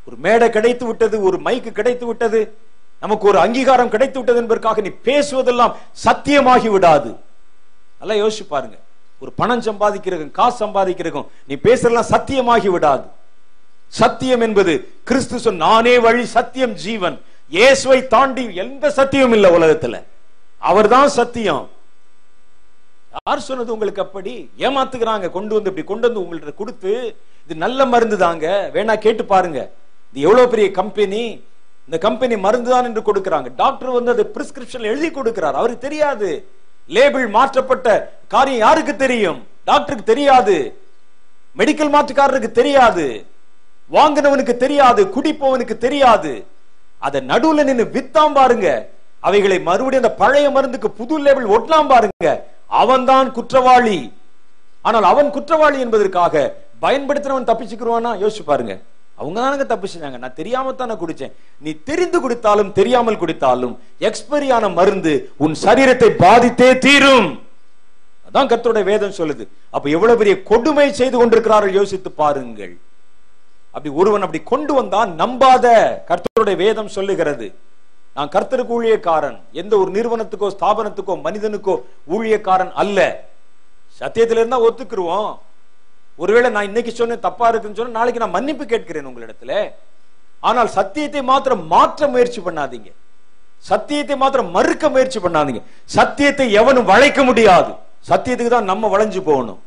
ஒரு மேடை கிடைத்து விட்டது ஒரு மைக்கு கிடைத்து விட்டது நமக்கு ஒரு அங்கீகாரம் கிடைத்து விட்டது என்பதற்காக நீ பேசுவதெல்லாம் சத்தியமாகி விடாது நல்லா யோசிச்சு பாருங்க ஒரு பணம் சம்பாதிக்கிறதுக்கும் காசு சம்பாதிக்கிறதுக்கும் நீ பேசுறதெல்லாம் சத்தியமாகி விடாது சத்தியம் என்பது கிறிஸ்து சொன்ன நானே வழி சத்தியம் ஜீவன் இயேசுவை தாண்டி எந்த சத்தியம் இல்ல உலகத்துல அவர்தான் சத்தியம் யார் சொன்னது உங்களுக்கு அப்படி ஏமாத்துக்கிறாங்க கொண்டு வந்து இப்படி கொண்டு வந்து உங்கள்ட்ட கொடுத்து இது நல்ல மருந்து தாங்க வேணா கேட்டு பாருங்க இது எவ்வளவு பெரிய கம்பெனி இந்த கம்பெனி மருந்து தான் என்று கொடுக்கிறாங்க டாக்டர் வந்து அது பிரிஸ்கிரிப்ஷன் எழுதி கொடுக்கிறார் அவருக்கு தெரியாது லேபிள் மாற்றப்பட்ட காரியம் யாருக்கு தெரியும் டாக்டருக்கு தெரியாது மெடிக்கல் மாற்றுக்காரருக்கு தெரியாது வாங்கினவனுக்கு தெரியாது குடிப்பவனுக்கு தெரியாது அத நடுவுல நின்னு வித்தாம் பாருங்க அவைகளை மறுபடியும் அந்த பழைய மருந்துக்கு புது லேபிள் ஒட்டலாம் பாருங்க அவன்தான் குற்றவாளி ஆனால் அவன் குற்றவாளி என்பதற்காக பயன்படுத்தினவன் தப்பிச்சுக்குருவானா யோசிச்சு பாருங்க அவங்க தானங்க தப்பு செஞ்சாங்க நான் தெரியாம தானே குடிச்சேன் நீ தெரிந்து குடித்தாலும் தெரியாமல் குடித்தாலும் எக்ஸ்பைரி ஆன மருந்து உன் சரீரத்தை பாதித்தே தீரும் அதான் கர்த்தருடைய வேதம் சொல்லுது அப்ப எவ்வளவு பெரிய கொடுமை செய்து கொண்டிருக்கிறார்கள் யோசித்து பாருங்கள் அப்படி ஒருவன் அப்படி கொண்டு வந்தான் நம்பாத கர்த்தருடைய வேதம் சொல்லுகிறது நான் கர்த்தருக்கு ஊழியக்காரன் எந்த ஒரு நிறுவனத்துக்கோ ஸ்தாபனத்துக்கோ மனிதனுக்கோ ஊழியக்காரன் அல்ல சத்தியத்துல இருந்தா ஒத்துக்குருவோம் ஒருவேளை நான் இன்னைக்கு சொன்னேன் தப்பா இருக்குன்னு சொன்னா நாளைக்கு நான் மன்னிப்பு கேட்கிறேன் உங்களிடத்துல ஆனால் சத்தியத்தை மாத்திரம் மாற்ற முயற்சி பண்ணாதீங்க சத்தியத்தை மாத்திரம் மறுக்க முயற்சி பண்ணாதீங்க சத்தியத்தை எவனும் வளைக்க முடியாது சத்தியத்துக்கு தான் நம்ம வளைஞ்சு போகணும்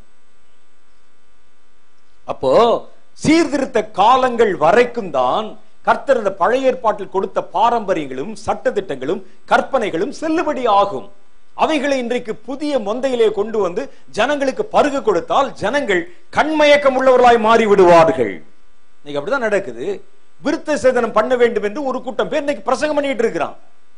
அப்போ சீர்திருத்த காலங்கள் வரைக்கும் தான் கர்த்தர் இந்த பழைய ஏற்பாட்டில் கொடுத்த பாரம்பரியங்களும் சட்டதிட்டங்களும் கற்பனைகளும் செல்லுபடி ஆகும் அவைகளை இன்றைக்கு புதிய மொந்தையிலே கொண்டு வந்து ஜனங்களுக்கு பருகு கொடுத்தால் ஜனங்கள் கண்மயக்கம் உள்ளவர்களாய் மாறி விடுவார்கள் இன்னைக்கு அப்படிதான் நடக்குது விருத்த சேதனம் பண்ண வேண்டும் என்று ஒரு கூட்டம் பேர் இன்னைக்கு பிரசங்கம் பண்ணிட்டு இருக்கிறான்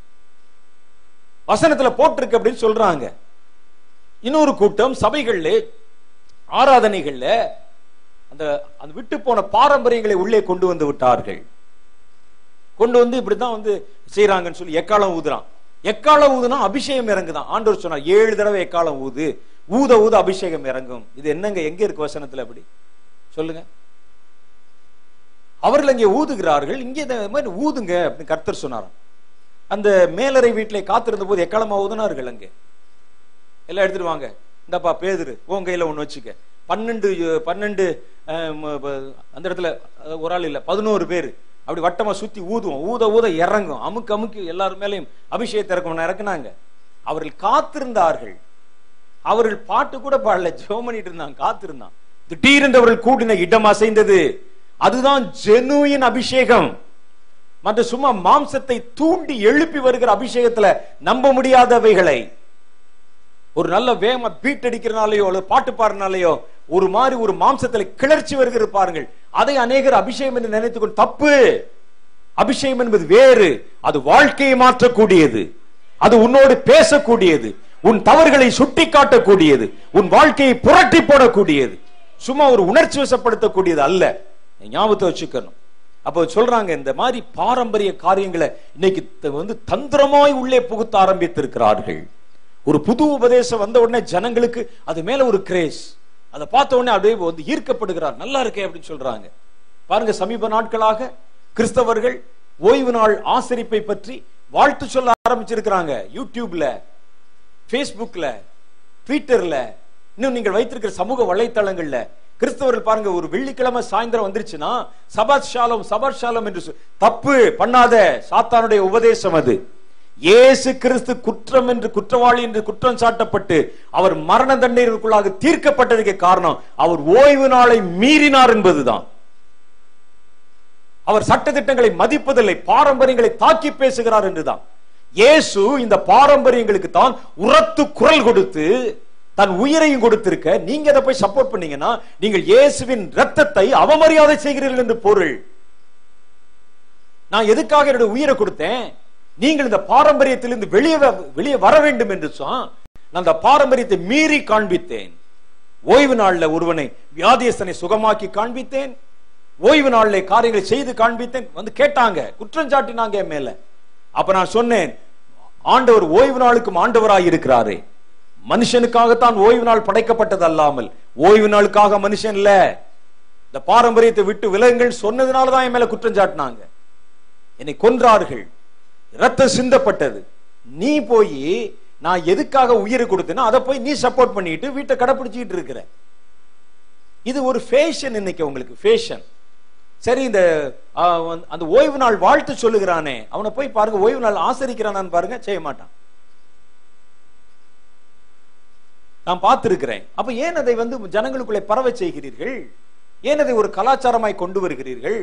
வசனத்துல போட்டிருக்கு அப்படின்னு சொல்றாங்க இன்னொரு கூட்டம் சபைகள்ல ஆராதனைகள்ல அந்த அந்த விட்டு போன பாரம்பரியங்களை உள்ளே கொண்டு வந்து விட்டார்கள் கொண்டு வந்து இப்படித்தான் வந்து செய்யறாங்கன்னு சொல்லி எக்காலம் ஊதுறான் எக்காலம் ஊதுனா அபிஷேகம் இறங்குதான் ஆண்டவர் சொன்னார் ஏழு தடவை எக்காலம் ஊது ஊத ஊத அபிஷேகம் இறங்கும் இது என்னங்க எங்க இருக்கு வசனத்துல அப்படி சொல்லுங்க அவர்கள் அங்கே ஊதுகிறார்கள் இங்கே இந்த மாதிரி ஊதுங்க அப்படின்னு கர்த்தர் சொன்னாராம் அந்த மேலறை வீட்டிலே காத்திருந்த போது எக்காலமா ஊதுனார்கள் அங்கே எல்லாம் எடுத்துட்டு வாங்க இந்தப்பா பேதுரு உன் கையில ஒண்ணு வச்சுக்க பன்னெண்டு அஹ், பன்னெண்டு அஹ், ம- ப- அந்த இடத்துல அஹ், ஒரு ஆள் இல்ல பதினோரு பேர் அப்படி வட்டமா சுத்தி ஊதுவோம் ஊத ஊத இறங்கும் அமுக்கு அமுக்கு எல்லாரும் மேலையும் அபிஷேகத்தை இறக்கும் இறக்குனாங்க அவர்கள் காத்திருந்தார்கள் அவர்கள் பாட்டு கூட பாடல ஜெபம் பண்ணிட்டு இருந்தாங்க காத்திருந்தான் திடீரென்று அவர்கள் கூடின இடம் அசைந்தது அதுதான் ஜெனுவின் அபிஷேகம் மற்ற சும்மா மாம்சத்தை தூண்டி எழுப்பி வருகிற அபிஷேகத்துல நம்ப முடியாதவைகளை ஒரு நல்ல வேகமா பீட் அடிக்கிறனாலயோ அல்லது பாட்டு பாடுறனாலயோ ஒரு மாதிரி ஒரு மாம்சத்துல கிளர்ச்சி வருகிறது பாருங்கள் அதை அநேகர் அபிஷேகம் என்று நினைத்துக் கொண்டு தப்பு அபிஷேகம் என்பது வேறு அது வாழ்க்கையை மாற்றக்கூடியது அது உன்னோடு பேசக்கூடியது உன் தவறுகளை சுட்டி காட்டக்கூடியது உன் வாழ்க்கையை புரட்டி போடக்கூடியது சும்மா ஒரு உணர்ச்சி வசப்படுத்தக்கூடியது அல்ல நீ ஞாபகத்தை வச்சுக்கணும் அப்போ சொல்றாங்க இந்த மாதிரி பாரம்பரிய காரியங்களை இன்னைக்கு த- வந்து தந்திரமாய் உள்ளே புகுத்த ஆரம்பித்திருக்கிறார்கள் ஒரு புது உபதேசம் வந்த உடனே ஜனங்களுக்கு அது மேல ஒரு கிரேஸ் அதை பார்த்த உடனே அப்படியே வந்து ஈர்க்கப்படுகிறார் நல்லா இருக்கே அப்படின்னு சொல்றாங்க பாருங்க சமீப நாட்களாக கிறிஸ்தவர்கள் ஓய்வு நாள் ஆசரிப்பை பற்றி வாழ்த்து சொல்ல ஆரம்பிச்சிருக்கிறாங்க யூடியூப்ல ஃபேஸ்புக்ல ட்விட்டர்ல இன்னும் நீங்கள் வைத்திருக்கிற சமூக வலைத்தளங்கள்ல கிறிஸ்தவர்கள் பாருங்க ஒரு வெள்ளிக்கிழமை சாயந்தரம் வந்துருச்சுன்னா சபாத் ஷாலம் சபாத் ஷாலம் என்று சொல்- தப்பு பண்ணாத சாத்தானுடைய உபதேசம் அது இயேசு கிறிஸ்து குற்றம் என்று குற்றவாளி என்று குற்றம் சாட்டப்பட்டு அவர் மரண தண்டனைக்குள்ளாக தீர்க்கப்பட்டதுக்கு காரணம் அவர் ஓய்வு நாளை மீறினார் என்பதுதான் அவர் சட்டதிட்டங்களை மதிப்பதில்லை பாரம்பரியங்களை தாக்கி பேசுகிறார் என்றுதான் இயேசு இந்த பாரம்பரியங்களுக்கு தான் உரத்து குரல் கொடுத்து தன் உயிரையும் கொடுத்திருக்க நீங்க அதை போய் சப்போர்ட் பண்ணீங்கன்னா நீங்கள் இயேசுவின் ரத்தத்தை அவமரியாதை செய்கிறீர்கள் என்று பொருள் நான் எதுக்காக என்னுடைய உயிரை கொடுத்தேன் நீங்கள் இந்த பாரம்பரியத்திலிருந்து வெளியே வ- வெளியே வர வேண்டும் என்று சொன்னா நான் அந்த பாரம்பரியத்தை மீறி காண்பித்தேன் ஓய்வு நாள்ல ஒருவனை வியாதியஸ்தனை சுகமாக்கி காண்பித்தேன் ஓய்வு நாள்ல காரியங்களை செய்து காண்பித்தேன் வந்து கேட்டாங்க குற்றம் சாட்டினாங்க என் மேல அப்ப நான் சொன்னேன் ஆண்டவர் ஓய்வு நாளுக்கும் ஆண்டவராய் இருக்கிறாரே மனுஷனுக்காகத்தான் ஓய்வு நாள் படைக்கப்பட்டது அல்லாமல் ஓய்வு நாளுக்காக மனுஷன் இல்ல இந்த பாரம்பரியத்தை விட்டு விலகுங்கள் சொன்னதுனால தான் என் மேல குற்றம் சாட்டினாங்க என்னை கொன்றார்கள் ரத்தம் சிந்தப்பட்டது நீ போய் நான் எதுக்காக உயிரை கொடுத்தேனோ அதை போய் நீ சப்போர்ட் பண்ணிட்டு வீட்டை கடைப்பிடிச்சிட்டு இருக்கிற இது ஒரு ஃபேஷன் இன்னைக்கு உங்களுக்கு ஃபேஷன் சரி இந்த ஆ, வந்து- அந்த ஓய்வு நாள் வாழ்த்து சொல்லுகிறானே அவனை போய் பாருங்க ஓய்வு நாள் ஆசரிக்கிறானான்னு பாருங்க செய்ய மாட்டான் நான் பார்த்திருக்கிறேன் அப்ப ஏன் அதை வந்து ஜனங்களுக்குள்ளே பரவ செய்கிறீர்கள் ஏன் அதை ஒரு கலாச்சாரமாய் கொண்டு வருகிறீர்கள்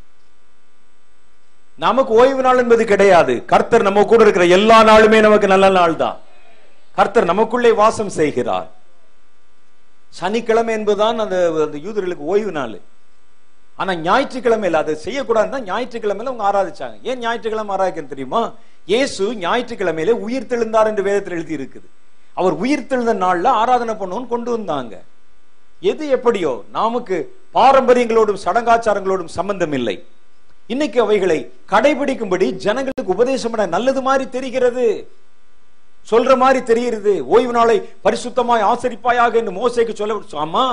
நமக்கு ஓய்வு நாள் என்பது கிடையாது கர்த்தர் நம்ம கூட இருக்கிற எல்லா நாளுமே நமக்கு நல்ல நாள் தான் கர்த்தர் நமக்குள்ளே வாசம் செய்கிறார் சனிக்கிழமை என்பதுதான் அந்த அந்த யூதர்களுக்கு ஓய்வு நாள் ஆனா ஞாயிற்றுக்கிழமையில அதை செய்யக்கூடாதுன்னு தான் ஞாயிற்றுக்கிழமையில அவங்க ஆராதிச்சாங்க ஏன் ஞாயிற்றுக்கிழமை ஆராதிக்கணும் தெரியுமா இயேசு ஞாயிற்றுக்கிழமையில உயிர் தெழுந்தார் என்று வேதத்தில் எழுதி இருக்குது அவர் உயிர் தெழுந்த நாள்ல ஆராதனை பண்ணுவோம்னு கொண்டு வந்தாங்க எது எப்படியோ நமக்கு பாரம்பரியங்களோடும் சடங்காச்சாரங்களோடும் சம்பந்தம் இல்லை இன்னைக்கு அவைகளை கடைபிடிக்கும்படி ஜனங்களுக்கு உபதேசம் பண்ண நல்லது மாதிரி தெரிகிறது சொல்ற மாதிரி தெரிகிறது ஓய்வு நாளை பரிசுத்தமாய் ஆசரிப்பாயாக என்று மோசைக்கு சொல்ல ஆமா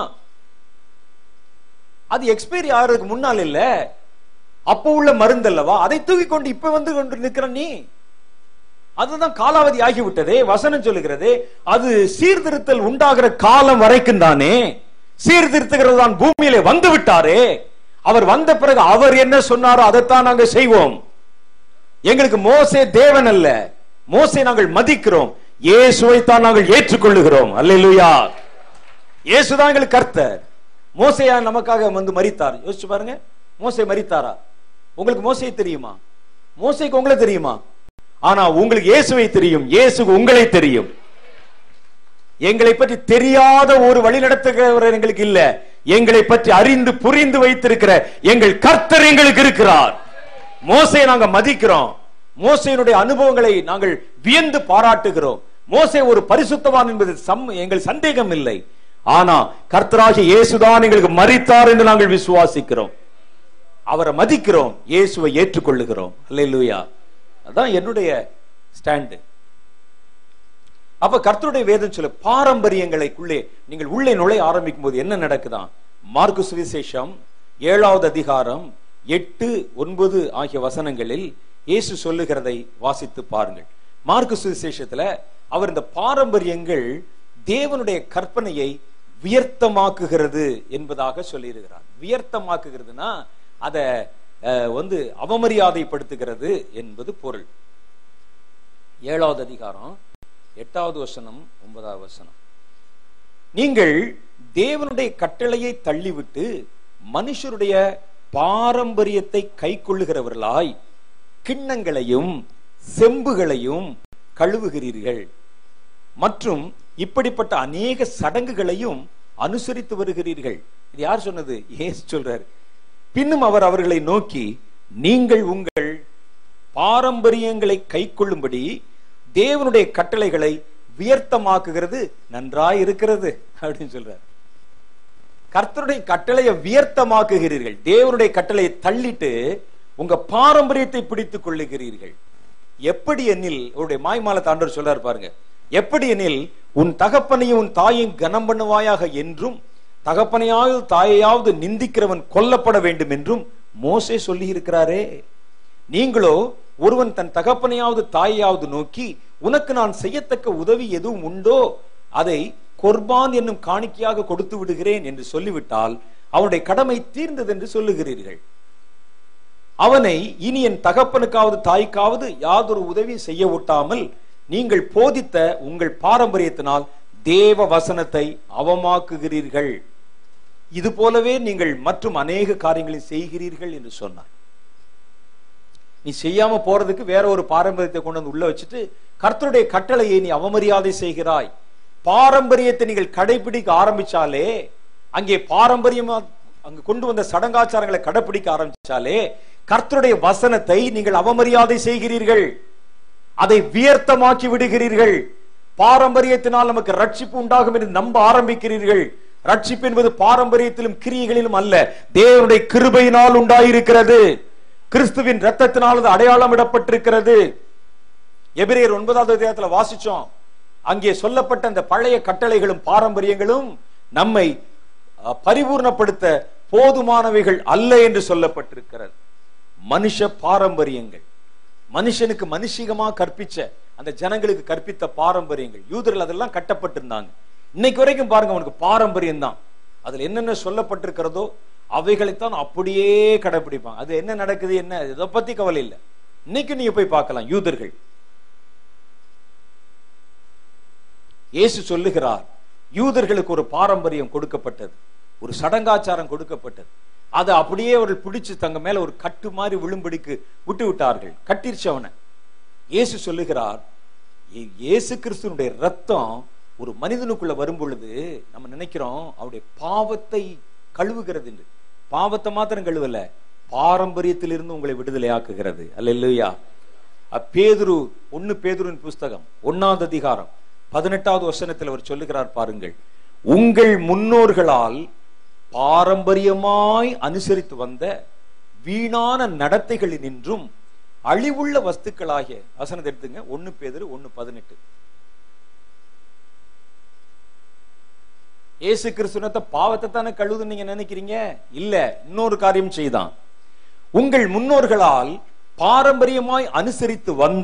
அது எக்ஸ்பைரி ஆகிறதுக்கு முன்னால் இல்ல அப்போ உள்ள மருந்து அல்லவா அதை தூக்கி கொண்டு இப்ப வந்து கொண்டு நிக்கிற நீ அதுதான் காலாவதி ஆகிவிட்டதே வசனம் சொல்லுகிறது அது சீர்திருத்தல் உண்டாகிற காலம் வரைக்கும் தானே சீர்திருத்துகிறது தான் பூமியிலே வந்து விட்டாரே அவர் வந்த பிறகு அவர் என்ன சொன்னாரோ அதைத்தான் நாங்க செய்வோம் எங்களுக்கு மோசே தேவன் அல்ல மோசே நாங்கள் மதிக்கிறோம் இயேசுவை தான் நாங்கள் ஏற்றுக்கொள்ளுகிறோம் அல்லேலூயா இயேசுதான் எங்களுக்கு கர்த்தர் மோசையா நமக்காக வந்து மரித்தார் யோசிச்சு பாருங்க மோசே மரித்தாரா உங்களுக்கு மோசை தெரியுமா மோசைக்கு உங்களை தெரியுமா ஆனா உங்களுக்கு இயேசுவை தெரியும் இயேசுக்கு உங்களை தெரியும் எங்களை பற்றி தெரியாத ஒரு வழி நடத்துகிறவர் எங்களுக்கு இல்ல எங்களை பற்றி அறிந்து புரிந்து வைத்திருக்கிற எங்கள் கர்த்தர் எங்களுக்கு இருக்கிறார் மோசையை நாங்க மதிக்கிறோம் மோசையினுடைய அனுபவங்களை நாங்கள் வியந்து பாராட்டுகிறோம் மோசே ஒரு பரிசுத்தவான் என்பது சம் எங்கள் சந்தேகம் இல்லை ஆனா கர்த்தராகிய இயேசுதான் எங்களுக்கு மரித்தார் என்று நாங்கள் விசுவாசிக்கிறோம் அவரை மதிக்கிறோம் இயேசுவை ஏற்றுக்கொள்ளுகிறோம் அல்லேலூயா அதான் என்னுடைய ஸ்டாண்டு அப்ப கர்த்தருடைய வேதம் சொல்ல பாரம்பரியங்களுக்குள்ளே நீங்கள் உள்ளே நுழைய ஆரம்பிக்கும் போது என்ன நடக்குதான் மார்க்கு சுவிசேஷம் ஏழாவது அதிகாரம் எட்டு ஒன்பது ஆகிய வசனங்களில் இயேசு சொல்லுகிறதை வாசித்து பாருங்கள் மார்க்கு சுவிசேஷத்துல அவர் இந்த பாரம்பரியங்கள் தேவனுடைய கற்பனையை வியர்த்தமாக்குகிறது என்பதாக சொல்லியிருக்கிறார் வியர்த்தமாக்குகிறதுனா அதை அஹ், வந்து அவமரியாதைப்படுத்துகிறது என்பது பொருள் ஏழாவது அதிகாரம் எட்டாவது வசனம் ஒன்பதாவது வசனம் நீங்கள் தேவனுடைய கட்டளையை தள்ளிவிட்டு மனுஷருடைய பாரம்பரியத்தை கை கொள்ளுகிறவர்களாய் கிண்ணங்களையும் செம்புகளையும் கழுவுகிறீர்கள் மற்றும் இப்படிப்பட்ட அநேக சடங்குகளையும் அனுசரித்து வருகிறீர்கள் இது யார் சொன்னது ஏசு சொல்றாரு பின்னும் அவர் அவர்களை நோக்கி நீங்கள் உங்கள் பாரம்பரியங்களை கைக்கொள்ளும்படி தேவனுடைய கட்டளைகளை வியர்த்தமாக்குகிறது நன்றாய் இருக்கிறது அப்படின்னு சொல்றார் கர்த்தருடைய கட்டளையை வியர்த்தமாக்குகிறீர்கள் தேவனுடைய கட்டளையை தள்ளிட்டு உங்க பாரம்பரியத்தை பிடித்துக் கொள்ளுகிறீர்கள் எப்படி எனில் அவருடைய மாய்மால தாண்டவர் சொல்றாரு பாருங்க எப்படி எனில் உன் தகப்பனையும் உன் தாயையும் கனம் பண்ணுவாயாக என்றும் தகப்பனையாவது தாயையாவது நிந்திக்கிறவன் கொல்லப்பட வேண்டும் என்றும் மோசே சொல்லி இருக்கிறாரே நீங்களோ ஒருவன் தன் தகப்பனையாவது தாயையாவது நோக்கி உனக்கு நான் செய்யத்தக்க உதவி எதுவும் உண்டோ அதை கொர்பான் என்னும் காணிக்கையாக கொடுத்து விடுகிறேன் என்று சொல்லிவிட்டால் அவனுடைய கடமை தீர்ந்தது என்று சொல்லுகிறீர்கள் அவனை இனி என் தகப்பனுக்காவது தாய்க்காவது யாதொரு உதவி செய்ய ஒட்டாமல் நீங்கள் போதித்த உங்கள் பாரம்பரியத்தினால் தேவ வசனத்தை அவமாக்குகிறீர்கள் இது போலவே நீங்கள் மற்றும் அநேக காரியங்களை செய்கிறீர்கள் என்று சொன்னார் நீ செய்யாம போறதுக்கு வேற ஒரு பாரம்பரியத்தை கொண்டு வந்து உள்ள வச்சுட்டு கர்த்தருடைய கட்டளையை நீ அவமரியாதை செய்கிறாய் பாரம்பரியத்தை நீங்கள் கடைபிடிக்க ஆரம்பிச்சாலே அங்கே பாரம்பரியமா அங்கு கொண்டு வந்த சடங்காச்சாரங்களை கடைபிடிக்க ஆரம்பிச்சாலே கர்த்தருடைய வசனத்தை நீங்கள் அவமரியாதை செய்கிறீர்கள் அதை வியர்த்தமாக்கி விடுகிறீர்கள் பாரம்பரியத்தினால் நமக்கு ரட்சிப்பு உண்டாகும் என்று நம்ப ஆரம்பிக்கிறீர்கள் ரட்சிப்பு என்பது பாரம்பரியத்திலும் கிரியைகளிலும் அல்ல தேவனுடைய கிருபையினால் உண்டாயிருக்கிறது கிறிஸ்துவின் ரத்தத்தினால் அது அடையாளம் இடப்பட்டிருக்கிறது எபிரேயர் ஒன்பதாவது அதிகாரத்துல வாசிச்சோம் அங்கே சொல்லப்பட்ட அந்த பழைய கட்டளைகளும் பாரம்பரியங்களும் நம்மை அஹ், பரிபூர்ணப்படுத்த போதுமானவைகள் அல்ல என்று சொல்லப்பட்டிருக்கிறது மனுஷ பாரம்பரியங்கள் மனுஷனுக்கு மனுஷிகமா கற்பிச்ச அந்த ஜனங்களுக்கு கற்பித்த பாரம்பரியங்கள் யூதர்கள் அதெல்லாம் கட்டப்பட்டிருந்தாங்க இன்னைக்கு வரைக்கும் பாருங்க அவனுக்கு பாரம்பரியம் தான் அதுல என்னென்ன சொல்லப்பட்டிருக்கிறதோ அவைகளைத்தான் அப்படியே கடைபிடிப்பாங்க அது என்ன நடக்குது என்ன இதை பத்தி கவலை இல்லை இன்னைக்கு நீங்க போய் பார்க்கலாம் யூதர்கள் இயேசு சொல்லுகிறார் யூதர்களுக்கு ஒரு பாரம்பரியம் கொடுக்கப்பட்டது ஒரு சடங்காச்சாரம் கொடுக்கப்பட்டது அதை அப்படியே அவர்கள் பிடிச்சு தங்க மேல ஒரு கட்டு மாதிரி விழும்படிக்கு விட்டு விட்டார்கள் கட்டிருச்சு அவனை இயேசு சொல்லுகிறார் இ- இயேசு கிறிஸ்துனுடைய ரத்தம் ஒரு மனிதனுக்குள்ள வரும் பொழுது நம்ம நினைக்கிறோம் அவருடைய பாவத்தை கழுவுகிறது என்று பாவத்தை மாத்திரம் கழுவல பாரம்பரியத்திலிருந்து உங்களை விடுதலை ஆக்குகிறது அல்ல பேதுரு ஒன்னு பேதுருவின் புஸ்தகம் ஒன்னாவது அதிகாரம் பதினெட்டாவது வசனத்தில் அவர் சொல்லுகிறார் பாருங்கள் உங்கள் முன்னோர்களால் பாரம்பரியமாய் அனுசரித்து வந்த வீணான நடத்தைகளினின்றும் அழிவுள்ள வஸ்துக்களாகிய வசனத்தை எடுத்துங்க ஒன்னு பேதுரு ஒன்னு பதினெட்டு இயேசு கிறிஸ்துவத்தை பாவத்தை தானே கழுவுதுன்னு நீங்க நினைக்கிறீங்க இல்ல இன்னொரு காரியம் செய்தான் உங்கள் முன்னோர்களால் பாரம்பரியமாய் அனுசரித்து வந்த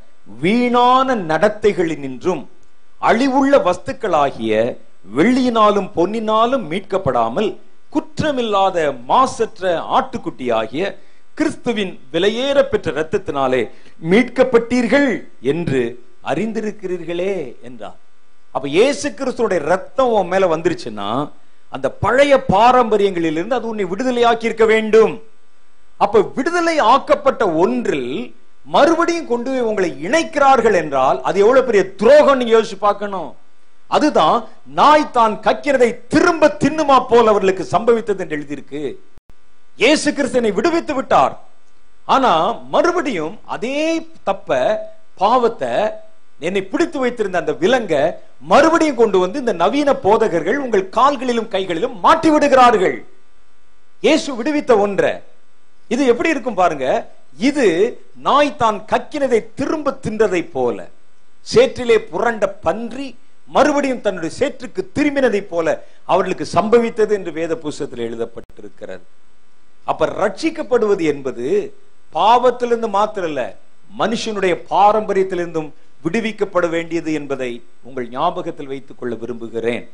வீணான நடத்தைகளினின்றும் அழிவுள்ள வஸ்துக்களாகிய வெள்ளியினாலும் பொன்னினாலும் மீட்கப்படாமல் குற்றமில்லாத மாசற்ற ஆட்டுக்குட்டியாகிய கிறிஸ்துவின் விலையேற பெற்ற இரத்தத்தினாலே மீட்கப்பட்டீர்கள் என்று அறிந்திருக்கிறீர்களே என்றார் அப்ப இயேசு கிறிஸ்துவோட ரத்தம் உன் மேல வந்துருச்சுன்னா அந்த பழைய பாரம்பரியங்களிலிருந்து அது உன்னை விடுதலையாக்கி இருக்க வேண்டும் அப்ப விடுதலை ஆக்கப்பட்ட ஒன்றில் மறுபடியும் கொண்டு போய் உங்களை இணைக்கிறார்கள் என்றால் அது எவ்வளவு பெரிய துரோகம் நீங்க யோசிச்சு பார்க்கணும் அதுதான் நாய் தான் கக்கிறதை திரும்ப தின்னுமா போல் அவர்களுக்கு சம்பவித்தது என்று எழுதியிருக்கு இயேசு கிறிஸ்தனை விடுவித்து விட்டார் ஆனா மறுபடியும் அதே தப்ப பாவத்தை என்னை பிடித்து வைத்திருந்த அந்த விலங்க மறுபடியும் கொண்டு வந்து இந்த நவீன போதகர்கள் உங்கள் கால்களிலும் கைகளிலும் மாட்டி விடுகிறார்கள் இயேசு விடுவித்த ஒன்ற இது எப்படி இருக்கும் பாருங்க இது நாய் தான் கக்கினதை திரும்ப தின்றதை போல சேற்றிலே புரண்ட பன்றி மறுபடியும் தன்னுடைய சேற்றுக்கு திரும்பினதை போல அவர்களுக்கு சம்பவித்தது என்று வேத புஸ்தகத்தில் எழுதப்பட்டிருக்கிறது அப்ப ரட்சிக்கப்படுவது என்பது பாவத்திலிருந்து மாத்திரம் இல்ல மனுஷனுடைய பாரம்பரியத்திலிருந்தும் விடுவிக்கப்பட வேண்டியது என்பதை உங்கள் ஞாபகத்தில் வைத்துக் கொள்ள விரும்புகிறேன்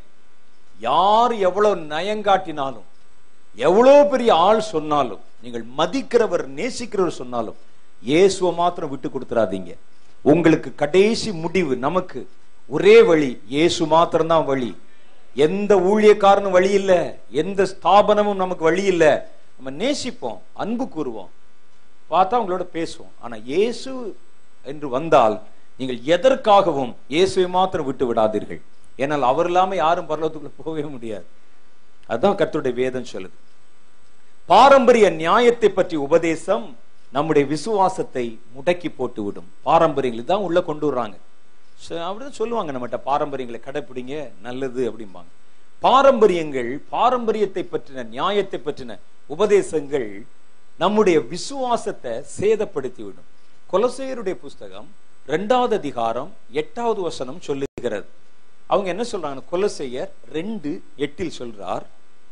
யார் எவ்வளவு நயங்காட்டினாலும் எவ்வளவு பெரிய ஆள் சொன்னாலும் நீங்கள் மதிக்கிறவர் நேசிக்கிறவர் சொன்னாலும் இயேசுவை மாத்திரம் விட்டு கொடுத்துறாதீங்க உங்களுக்கு கடைசி முடிவு நமக்கு ஒரே வழி இயேசு மாத்திரம்தான் வழி எந்த ஊழியக்காரனும் வழி இல்ல எந்த ஸ்தாபனமும் நமக்கு வழி இல்ல நம்ம நேசிப்போம் அன்பு கூறுவோம் பார்த்தா உங்களோட பேசுவோம் ஆனா இயேசு என்று வந்தால் நீங்கள் எதற்காகவும் இயேசுவை மாத்திரம் விட்டு விடாதீர்கள் ஏனால் அவர் இல்லாம யாரும் பரலோகத்துக்குள்ள போகவே முடியாது அதுதான் கர்த்தருடைய வேதம் சொல்லுது பாரம்பரிய நியாயத்தை பற்றி உபதேசம் நம்முடைய விசுவாசத்தை முடக்கி போட்டு விடும் பாரம்பரியங்கள் தான் உள்ள கொண்டு வர்றாங்க ச- அப்படிதான் சொல்லுவாங்க நம்மகிட்ட பாரம்பரியங்களை கடைப்பிடிங்க நல்லது அப்படிம்பாங்க பாரம்பரியங்கள் பாரம்பரியத்தை பற்றின நியாயத்தை பற்றின உபதேசங்கள் நம்முடைய விசுவாசத்தை சேதப்படுத்தி விடும் கொலசேயருடைய புஸ்தகம் ரெண்டாவது அதிகாரம் எட்டாவது வசனம் சொல்லுகிறது அவங்க என்ன சொல்றாங்க கொலசேயர் ரெண்டு எட்டில் சொல்றார்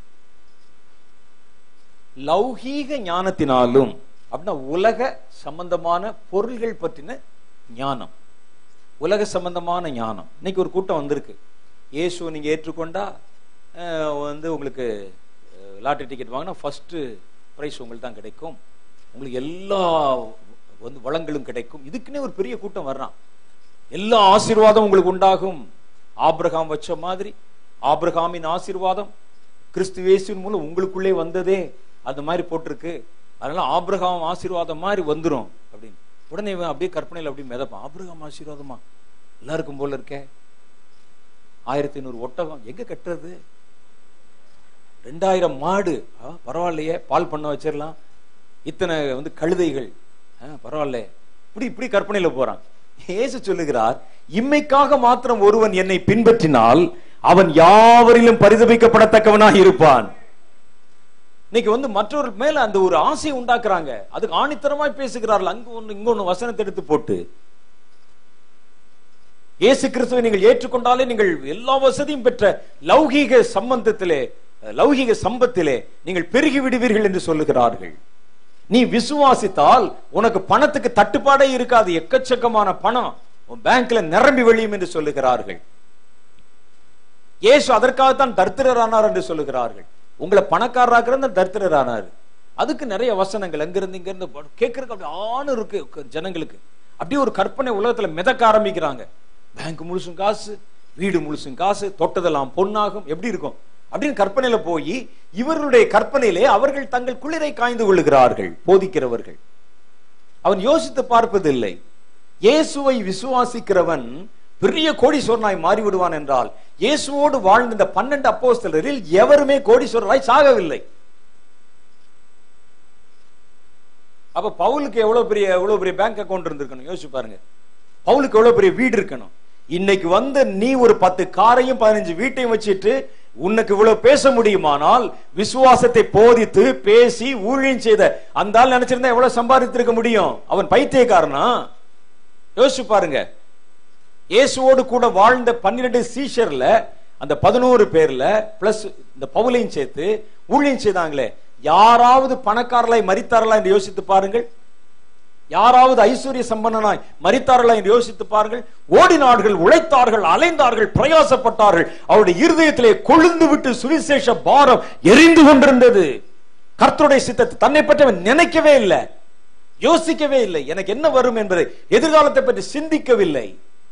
லௌகீக ஞானத்தினாலும் அப்படின்னா உலக சம்பந்தமான பொருள்கள் பற்றின ஞானம் உலக சம்பந்தமான ஞானம் இன்னைக்கு ஒரு கூட்டம் வந்திருக்கு இயேசு நீங்க ஏற்றுக்கொண்டா அஹ், வந்து உங்களுக்கு லாட்டரி டிக்கெட் வாங்கினா ஃபர்ஸ்ட் ப்ரைஸ் உங்களுக்கு தான் கிடைக்கும் உங்களுக்கு எல்லா வந்து வளங்களும் கிடைக்கும் இதுக்குன்னே ஒரு பெரிய கூட்டம் வர்றான் எல்லா ஆசீர்வாதம் உங்களுக்கு உண்டாகும் ஆபிரகாம் வச்ச மாதிரி ஆபிரகாமின் ஆசீர்வாதம் கிறிஸ்து இயேசுவின் மூலம் உங்களுக்குள்ளே வந்ததே அந்த மாதிரி போட்டிருக்கு அதனால ஆபிரகாம் ஆசீர்வாதம் மாதிரி வந்துரும் அப்படின்னு உடனே இவன் அப்படியே கற்பனையில் அப்படியே மிதப்பான் ஆபிரகாம் ஆசீர்வாதமா எல்லாருக்கும் போல இருக்கே ஆயிரத்தி ஐநூறு ஒட்டகம் எங்க கட்டுறது ரெண்டாயிரம் மாடு ஆ, பரவாயில்லையே பால் பண்ண வச்சிடலாம் இத்தனை வந்து கழுதைகள் ஆ, பரவாயில்ல இப்படி இப்படி கற்பனையில போறான் இயேசு சொல்லுகிறார் இம்மைக்காக மாத்திரம் ஒருவன் என்னை பின்பற்றினால் அவன் யாவரிலும் பரிதபிக்கப்படத்தக்கவனாக இருப்பான் இன்னைக்கு வந்து மற்றவர்கள் மேல அந்த ஒரு ஆசையை உண்டாக்குறாங்க அதுக்கு ஆணித்தரமாய் பேசுகிறார்கள் அங்க ஒண்ணு இங்க ஒண்ணு வசனத்தை எடுத்து போட்டு இயேசு கிறிஸ்துவை நீங்கள் ஏற்றுக்கொண்டாலே நீங்கள் எல்லா வசதியும் பெற்ற லௌகீக சம்பந்தத்திலே லௌகிக சம்பத்திலே நீங்கள் பெருகி விடுவீர்கள் என்று சொல்லுகிறார்கள் நீ விசுவாசித்தால் உனக்கு பணத்துக்கு தட்டுப்பாடே இருக்காது எக்கச்சக்கமான பணம் உன் பேங்க்ல நிரம்பி வழியும் என்று சொல்லுகிறார்கள் இயேசு அதற்காகத்தான் தர்த்திரரானார் என்று சொல்லுகிறார்கள் உங்களை பணக்காரராக்குறது தர்த்திரரானார் அதுக்கு நிறைய வசனங்கள் அங்கிருந்து இங்க இருந்து கேட்கறதுக்கு அப்படி ஆணு இருக்கு ஜனங்களுக்கு அப்படியே ஒரு கற்பனை உலகத்துல மிதக்க ஆரம்பிக்கிறாங்க பேங்க் முழுசும் காசு வீடு முழுசும் காசு தொட்டதெல்லாம் பொன்னாகும் எப்படி இருக்கும் அப்படின்னு கற்பனையில போய் இவர்களுடைய கற்பனையிலே அவர்கள் தங்கள் குளிரை காய்ந்து கொள்ளுகிறார்கள் போதிக்கிறவர்கள் அவன் யோசித்து பார்ப்பதில்லை இயேசுவை விசுவாசிக்கிறவன் பெரிய கோடீஸ்வரனாய் மாறிவிடுவான் என்றால் இயேசுவோடு வாழ்ந்த இந்த பன்னெண்டு அப்போஸ்தலரில் எவருமே கோடீஸ்வரராய் சாகவில்லை அப்ப பவுலுக்கு எவ்வளவு பெரிய எவ்வளவு பெரிய பேங்க் அக்கவுண்ட் இருந்திருக்கணும் யோசிச்சு பாருங்க பவுலுக்கு எவ்வளவு பெரிய வீடு இருக்கணும் இன்னைக்கு வந்து நீ ஒரு பத்து காரையும் பதினஞ்சு வீட்டையும் வச்சுட்டு உனக்கு இவ்வளவு பேச முடியுமானால் விசுவாசத்தை போதித்து பேசி ஊழியம் செய்த அந்த ஆள் நினைச்சிருந்தா எவ்வளவு சம்பாதித்திருக்க முடியும் அவன் பைத்தியக்காரனா யோசிச்சு பாருங்க இயேசுவோடு கூட வாழ்ந்த பன்னிரண்டு சீஷர்ல அந்த பதினோரு பேர்ல பிளஸ் இந்த பவுலையும் சேர்த்து ஊழியம் செய்தாங்களே யாராவது பணக்காரலாய் மறித்தார்களா என்று யோசித்து பாருங்கள் யாராவது ஐஸ்வர்ய சம்பன்னனாய் மறித்தார்களா என்று யோசித்து பாருங்கள் ஓடினார்கள் உழைத்தார்கள் அலைந்தார்கள் பிரயாசப்பட்டார்கள் அவருடைய இருதயத்திலே கொழுந்து விட்டு சுவிசேஷ பாரம் எரிந்து கொண்டிருந்தது கர்த்தருடைய சித்தத்தை தன்னை பற்றி அவன் நினைக்கவே இல்லை யோசிக்கவே இல்லை எனக்கு என்ன வரும் என்பதை எதிர்காலத்தை பற்றி சிந்திக்கவில்லை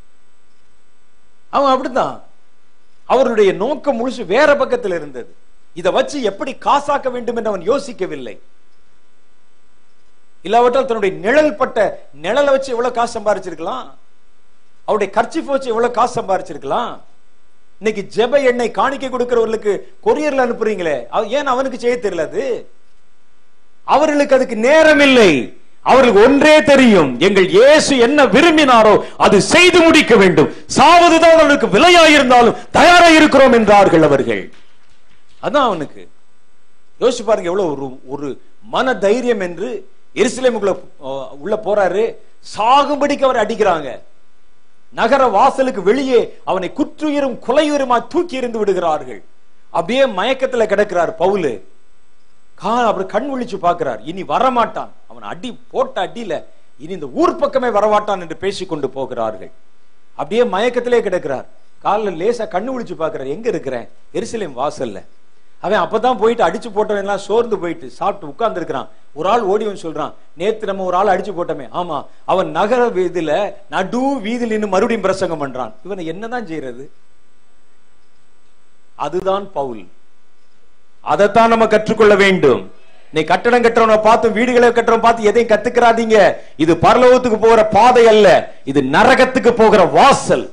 அவன் அப்படித்தான் அவருடைய நோக்கம் முழுசு வேற பக்கத்தில் இருந்தது இதை வச்சு எப்படி காசாக்க வேண்டும் என்று அவன் யோசிக்கவில்லை இல்லாவிட்டால் தன்னுடைய நிழல் பட்ட நிழலை வச்சு எவ்வளவு காசு சம்பாரிச்சிருக்கலாம் அவருடைய கர்ச்சிஃப் வச்சு எவ்வளவு காசு சம்பாரிச்சிருக்கலாம் இன்னைக்கு ஜெப எண்ணெய் காணிக்கை கொடுக்கிறவர்களுக்கு கொரியர்ல அனுப்புறீங்களே அது ஏன் அவனுக்கு செய்ய தெரியல அது அவர்களுக்கு அதுக்கு நேரம் இல்லை அவர்களுக்கு ஒன்றே தெரியும் எங்கள் இயேசு என்ன விரும்பினாரோ அது செய்து முடிக்க வேண்டும் சாவதுதான் அவர்களுக்கு விலையாயிருந்தாலும் தயாரா இருக்கிறோம் என்றார்கள் அவர்கள் அதான் அவனுக்கு யோசிச்சு பாருங்க எவ்வளவு ஒரு ஒரு மன தைரியம் என்று எருசலேமுக்குள்ள அஹ், உள்ள போறாரு சாகும்படிக்கு அவர் அடிக்கிறாங்க நகர வாசலுக்கு வெளியே அவனை குற்றுயிரும் கொலையுயிருமா தூக்கி எறிந்து விடுகிறார்கள் அப்படியே மயக்கத்துல கிடக்கிறார் பவுலு கா அவர் கண் விழிச்சு பார்க்கிறார் இனி வரமாட்டான் அவன் அடி போட்ட அடியில இனி இந்த ஊர் பக்கமே வரமாட்டான் என்று பேசிக் கொண்டு போகிறார்கள் அப்படியே மயக்கத்திலே கிடக்கிறார் காலில் லேசா கண்ணு விழிச்சு பார்க்கிறார் எங்க இருக்கிறேன் எருசலேம் வாசல்ல அவன் அப்பதான் போயிட்டு அடிச்சு போட்டவன் எல்லாம் சோர்ந்து போயிட்டு சாப்பிட்டு உட்கார்ந்து இருக்கிறான் ஒரு ஆள் ஓடி வந்து சொல்றான் நேத்து நம்ம ஒரு ஆள் அடிச்சு போட்டோமே ஆமா அவன் நகர வீதியில நடு வீதியில் நின்னு மறுபடியும் பிரசங்கம் பண்றான் இவனை என்னதான் செய்யறது அதுதான் பவுல் அதைத்தான் நம்ம கற்றுக்கொள்ள வேண்டும் நீ கட்டடம் கட்டுறவனை பார்த்து வீடுகளை கட்டுறவன் பார்த்து எதையும் கத்துக்கிறாதீங்க இது பரலோகத்துக்கு போகிற பாதை அல்ல இது நரகத்துக்கு போகிற வாசல்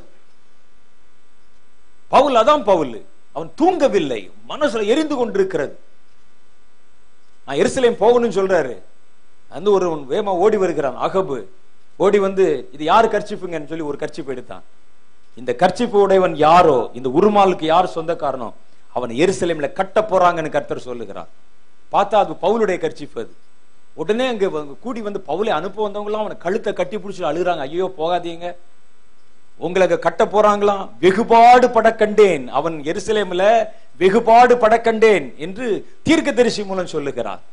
பவுல் அதான் பவுல் அவன் தூங்கவில்லை மனசுல எரிந்து கொண்டிருக்கிறது நான் எருசலேம் போகணும்னு சொல்றாரு அந்த ஒரு வேமா ஓடி வருகிறான் அகபு ஓடி வந்து இது யாரு கர்ச்சிப்புங்கன்னு சொல்லி ஒரு கர்ச்சிப்பு எடுத்தான் இந்த கர்ச்சிப்பு உடையவன் யாரோ இந்த உருமாலுக்கு யார் சொந்தக்காரனோ அவனை எருசலேம்ல கட்ட போறாங்கன்னு கர்த்தர் சொல்லுகிறார் பார்த்தா அது பவுலுடைய கர்ச்சிப்பு அது உடனே அங்க வந்து கூடி வந்து பவுலை அனுப்ப வந்தவங்க எல்லாம் அவனை கழுத்தை கட்டி பிடிச்சி அழுகுறாங்க ஐயோ போகாதீங்க உங்களுக்கு கட்ட போறாங்களாம் வெகுபாடு பட கண்டேன் அவன் எருசலேம்ல வெகுபாடு பட கண்டேன் என்று தீர்க்கதரிசி மூலம் சொல்லுகிறார்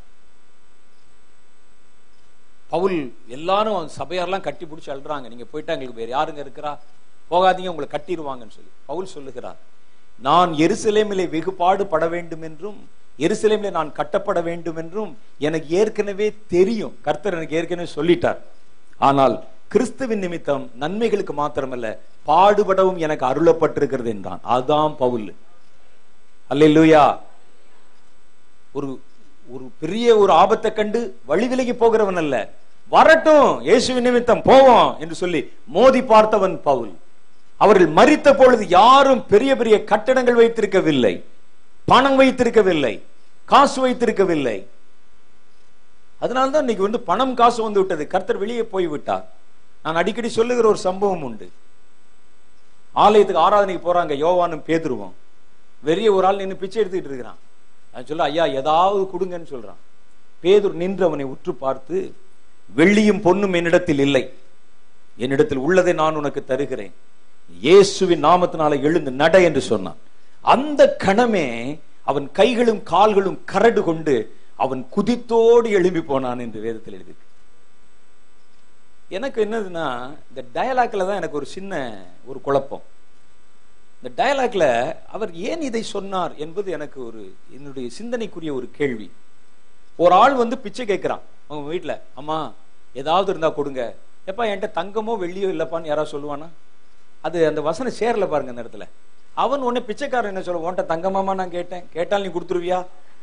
பவுல் எல்லாரும் அவன் சபையாரெல்லாம் கட்டி பிடிச்சி அழுறாங்க நீங்க போயிட்டா எங்களுக்கு வேற யாருங்க இருக்கிறா போகாதீங்க உங்களை கட்டிடுவாங்கன்னு சொல்லி பவுல் சொல்லுகிறார் நான் எருசலேமிலே வெகுபாடு பட வேண்டும் என்றும் எருசலேமிலே நான் கட்டப்பட வேண்டும் என்றும் எனக்கு ஏற்கனவே தெரியும் கர்த்தர் எனக்கு ஏற்கனவே சொல்லிட்டார் ஆனால் கிறிஸ்துவின் நிமித்தம் நன்மைகளுக்கு மாத்திரமல்ல பாடுபடவும் எனக்கு அருளப்பட்டிருக்கிறது என்றான் அதுதான் பவுல் அல்லேலூயா ஒரு ஒரு பெரிய ஒரு ஆபத்தை கண்டு வழி விலகி போகிறவன் அல்ல வரட்டும் இயேசுவின் நிமித்தம் போவோம் என்று சொல்லி மோதி பார்த்தவன் பவுல் அவர்கள் மரித்த பொழுது யாரும் பெரிய பெரிய கட்டடங்கள் வைத்திருக்கவில்லை பணம் வைத்திருக்கவில்லை காசு வைத்திருக்கவில்லை அதனால்தான் இன்னைக்கு வந்து பணம் காசு வந்து விட்டது கர்த்தர் வெளியே போய் விட்டார் நான் அடிக்கடி சொல்லுகிற ஒரு சம்பவம் உண்டு ஆலயத்துக்கு ஆராதனைக்கு போறாங்க யோவானும் பேதுருவோம் வெளிய ஒரு ஆள் நின்று பிச்சை எடுத்துக்கிட்டு இருக்கிறான் நான் சொல்ல ஐயா ஏதாவது கொடுங்கன்னு சொல்றான் பேதுரு நின்று அவனை உற்று பார்த்து வெள்ளியும் பொன்னும் என்னிடத்தில் இல்லை என்னிடத்தில் உள்ளதை நான் உனக்கு தருகிறேன் இயேசுவின் நாமத்தினால எழுந்து நட என்று சொன்னான் அந்த கணமே அவன் கைகளும் கால்களும் கரடு கொண்டு அவன் குதித்தோடு எழும்பி போனான் என்று வேதத்தில் எழுதியிருக்கு எனக்கு என்னதுன்னா இந்த டயலாக்ல தான் எனக்கு ஒரு சின்ன ஒரு குழப்பம் இந்த டயலாக்ல அவர் ஏன் இதை சொன்னார் என்பது எனக்கு ஒரு என்னுடைய சிந்தனைக்குரிய ஒரு கேள்வி ஒரு ஆள் வந்து பிச்சை கேட்கிறான் அவங்க வீட்டுல அம்மா ஏதாவது இருந்தா கொடுங்க எப்பா என்கிட்ட தங்கமோ வெள்ளியோ இல்லப்பான்னு யாராவது சொல்லுவானா அது அந்த வசனம் சேரல பாருங்க அந்த இடத்துல அவன் உன்னை பிச்சைக்காரன் என்ன சொல்ல உன்கிட்ட தங்கமாமா நான் கேட்டேன் கேட்டால் நீ கொடுத்துருவியா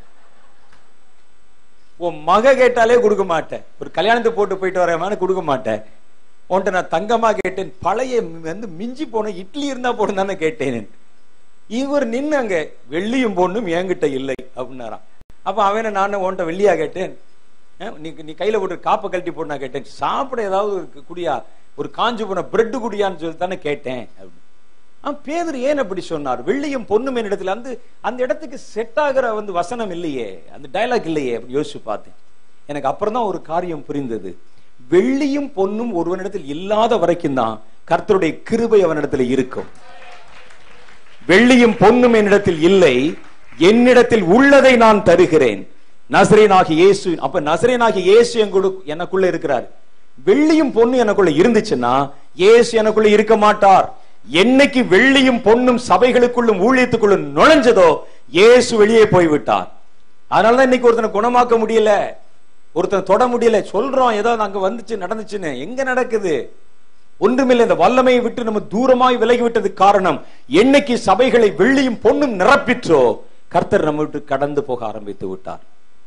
உன் மக கேட்டாலே கொடுக்க மாட்டேன் ஒரு கல்யாணத்தை போட்டு போயிட்டு வரேன் கொடுக்க மாட்டேன் உன்கிட்ட நான் தங்கமா கேட்டேன் பழைய வந்து மிஞ்சி போன இட்லி இருந்தா போடும் தானே கேட்டேன் இவர் நின்னு அங்க வெள்ளியும் பொண்ணும் என்கிட்ட இல்லை அப்படின்னாராம் அப்ப அவன நான் உன்கிட்ட வெள்ளியா கேட்டேன் அஹ் நீ நீ கையில போட்டு காப்பை கழட்டி போட்டு நான் கேட்டேன் சாப்பிட ஏதாவது ஒரு குடியா ஒரு காஞ்சு போன பிரெட் குடியான்னு சொல்லி தானே கேட்டேன் அப்படின்னு ஆஹ் பேதர் ஏன் அப்படி சொன்னார் வெள்ளியும் பொண்ணும் இடத்துல அந்த அந்த இடத்துக்கு செட் ஆகிற வந்து வசனம் இல்லையே அந்த டயலாக் இல்லையே அப்படி யோசிச்சு பார்த்தேன் எனக்கு அப்புறம் தான் ஒரு காரியம் புரிந்தது வெள்ளியும் பொன்னும் ஒருவனிடத்தில் இல்லாத வரைக்கும் தான் கர்த்தருடைய கிருபை அவனிடத்தில் இருக்கும் வெள்ளியும் பொன்னும் என்னிடத்தில் இல்லை என்னிடத்தில் உள்ளதை நான் தருகிறேன் நசரேனாகி இயேசு அப்ப நசரேனாகி இயேசு எங்குள்ள எனக்குள்ள இருக்கிறார் வெள்ளியும் பொண்ணும் எனக்குள்ள இருந்துச்சுன்னா இயேசு எனக்குள்ள இருக்க மாட்டார் என்னைக்கு வெள்ளியும் பொன்னும் சபைகளுக்குள்ளும் ஊழியத்துக்குள்ளும் நுழைஞ்சதோ இயேசு வெளியே போய்விட்டார் அதனாலதான் இன்னைக்கு ஒருத்தனை குணமாக்க முடியல ஒருத்தனை தொட முடியல சொல்றோம் ஏதோ அங்க வந்துச்சு நடந்துச்சுன்னு எங்க நடக்குது ஒன்றுமில்லை இந்த வல்லமையை விட்டு நம்ம தூரமாய் விலகி விட்டதுக்கு காரணம் என்னைக்கு சபைகளை வெள்ளியும் பொண்ணும் நிரப்பிற்றோ கர்த்தர் நம்ம விட்டு கடந்து போக ஆரம்பித்து விட்டார்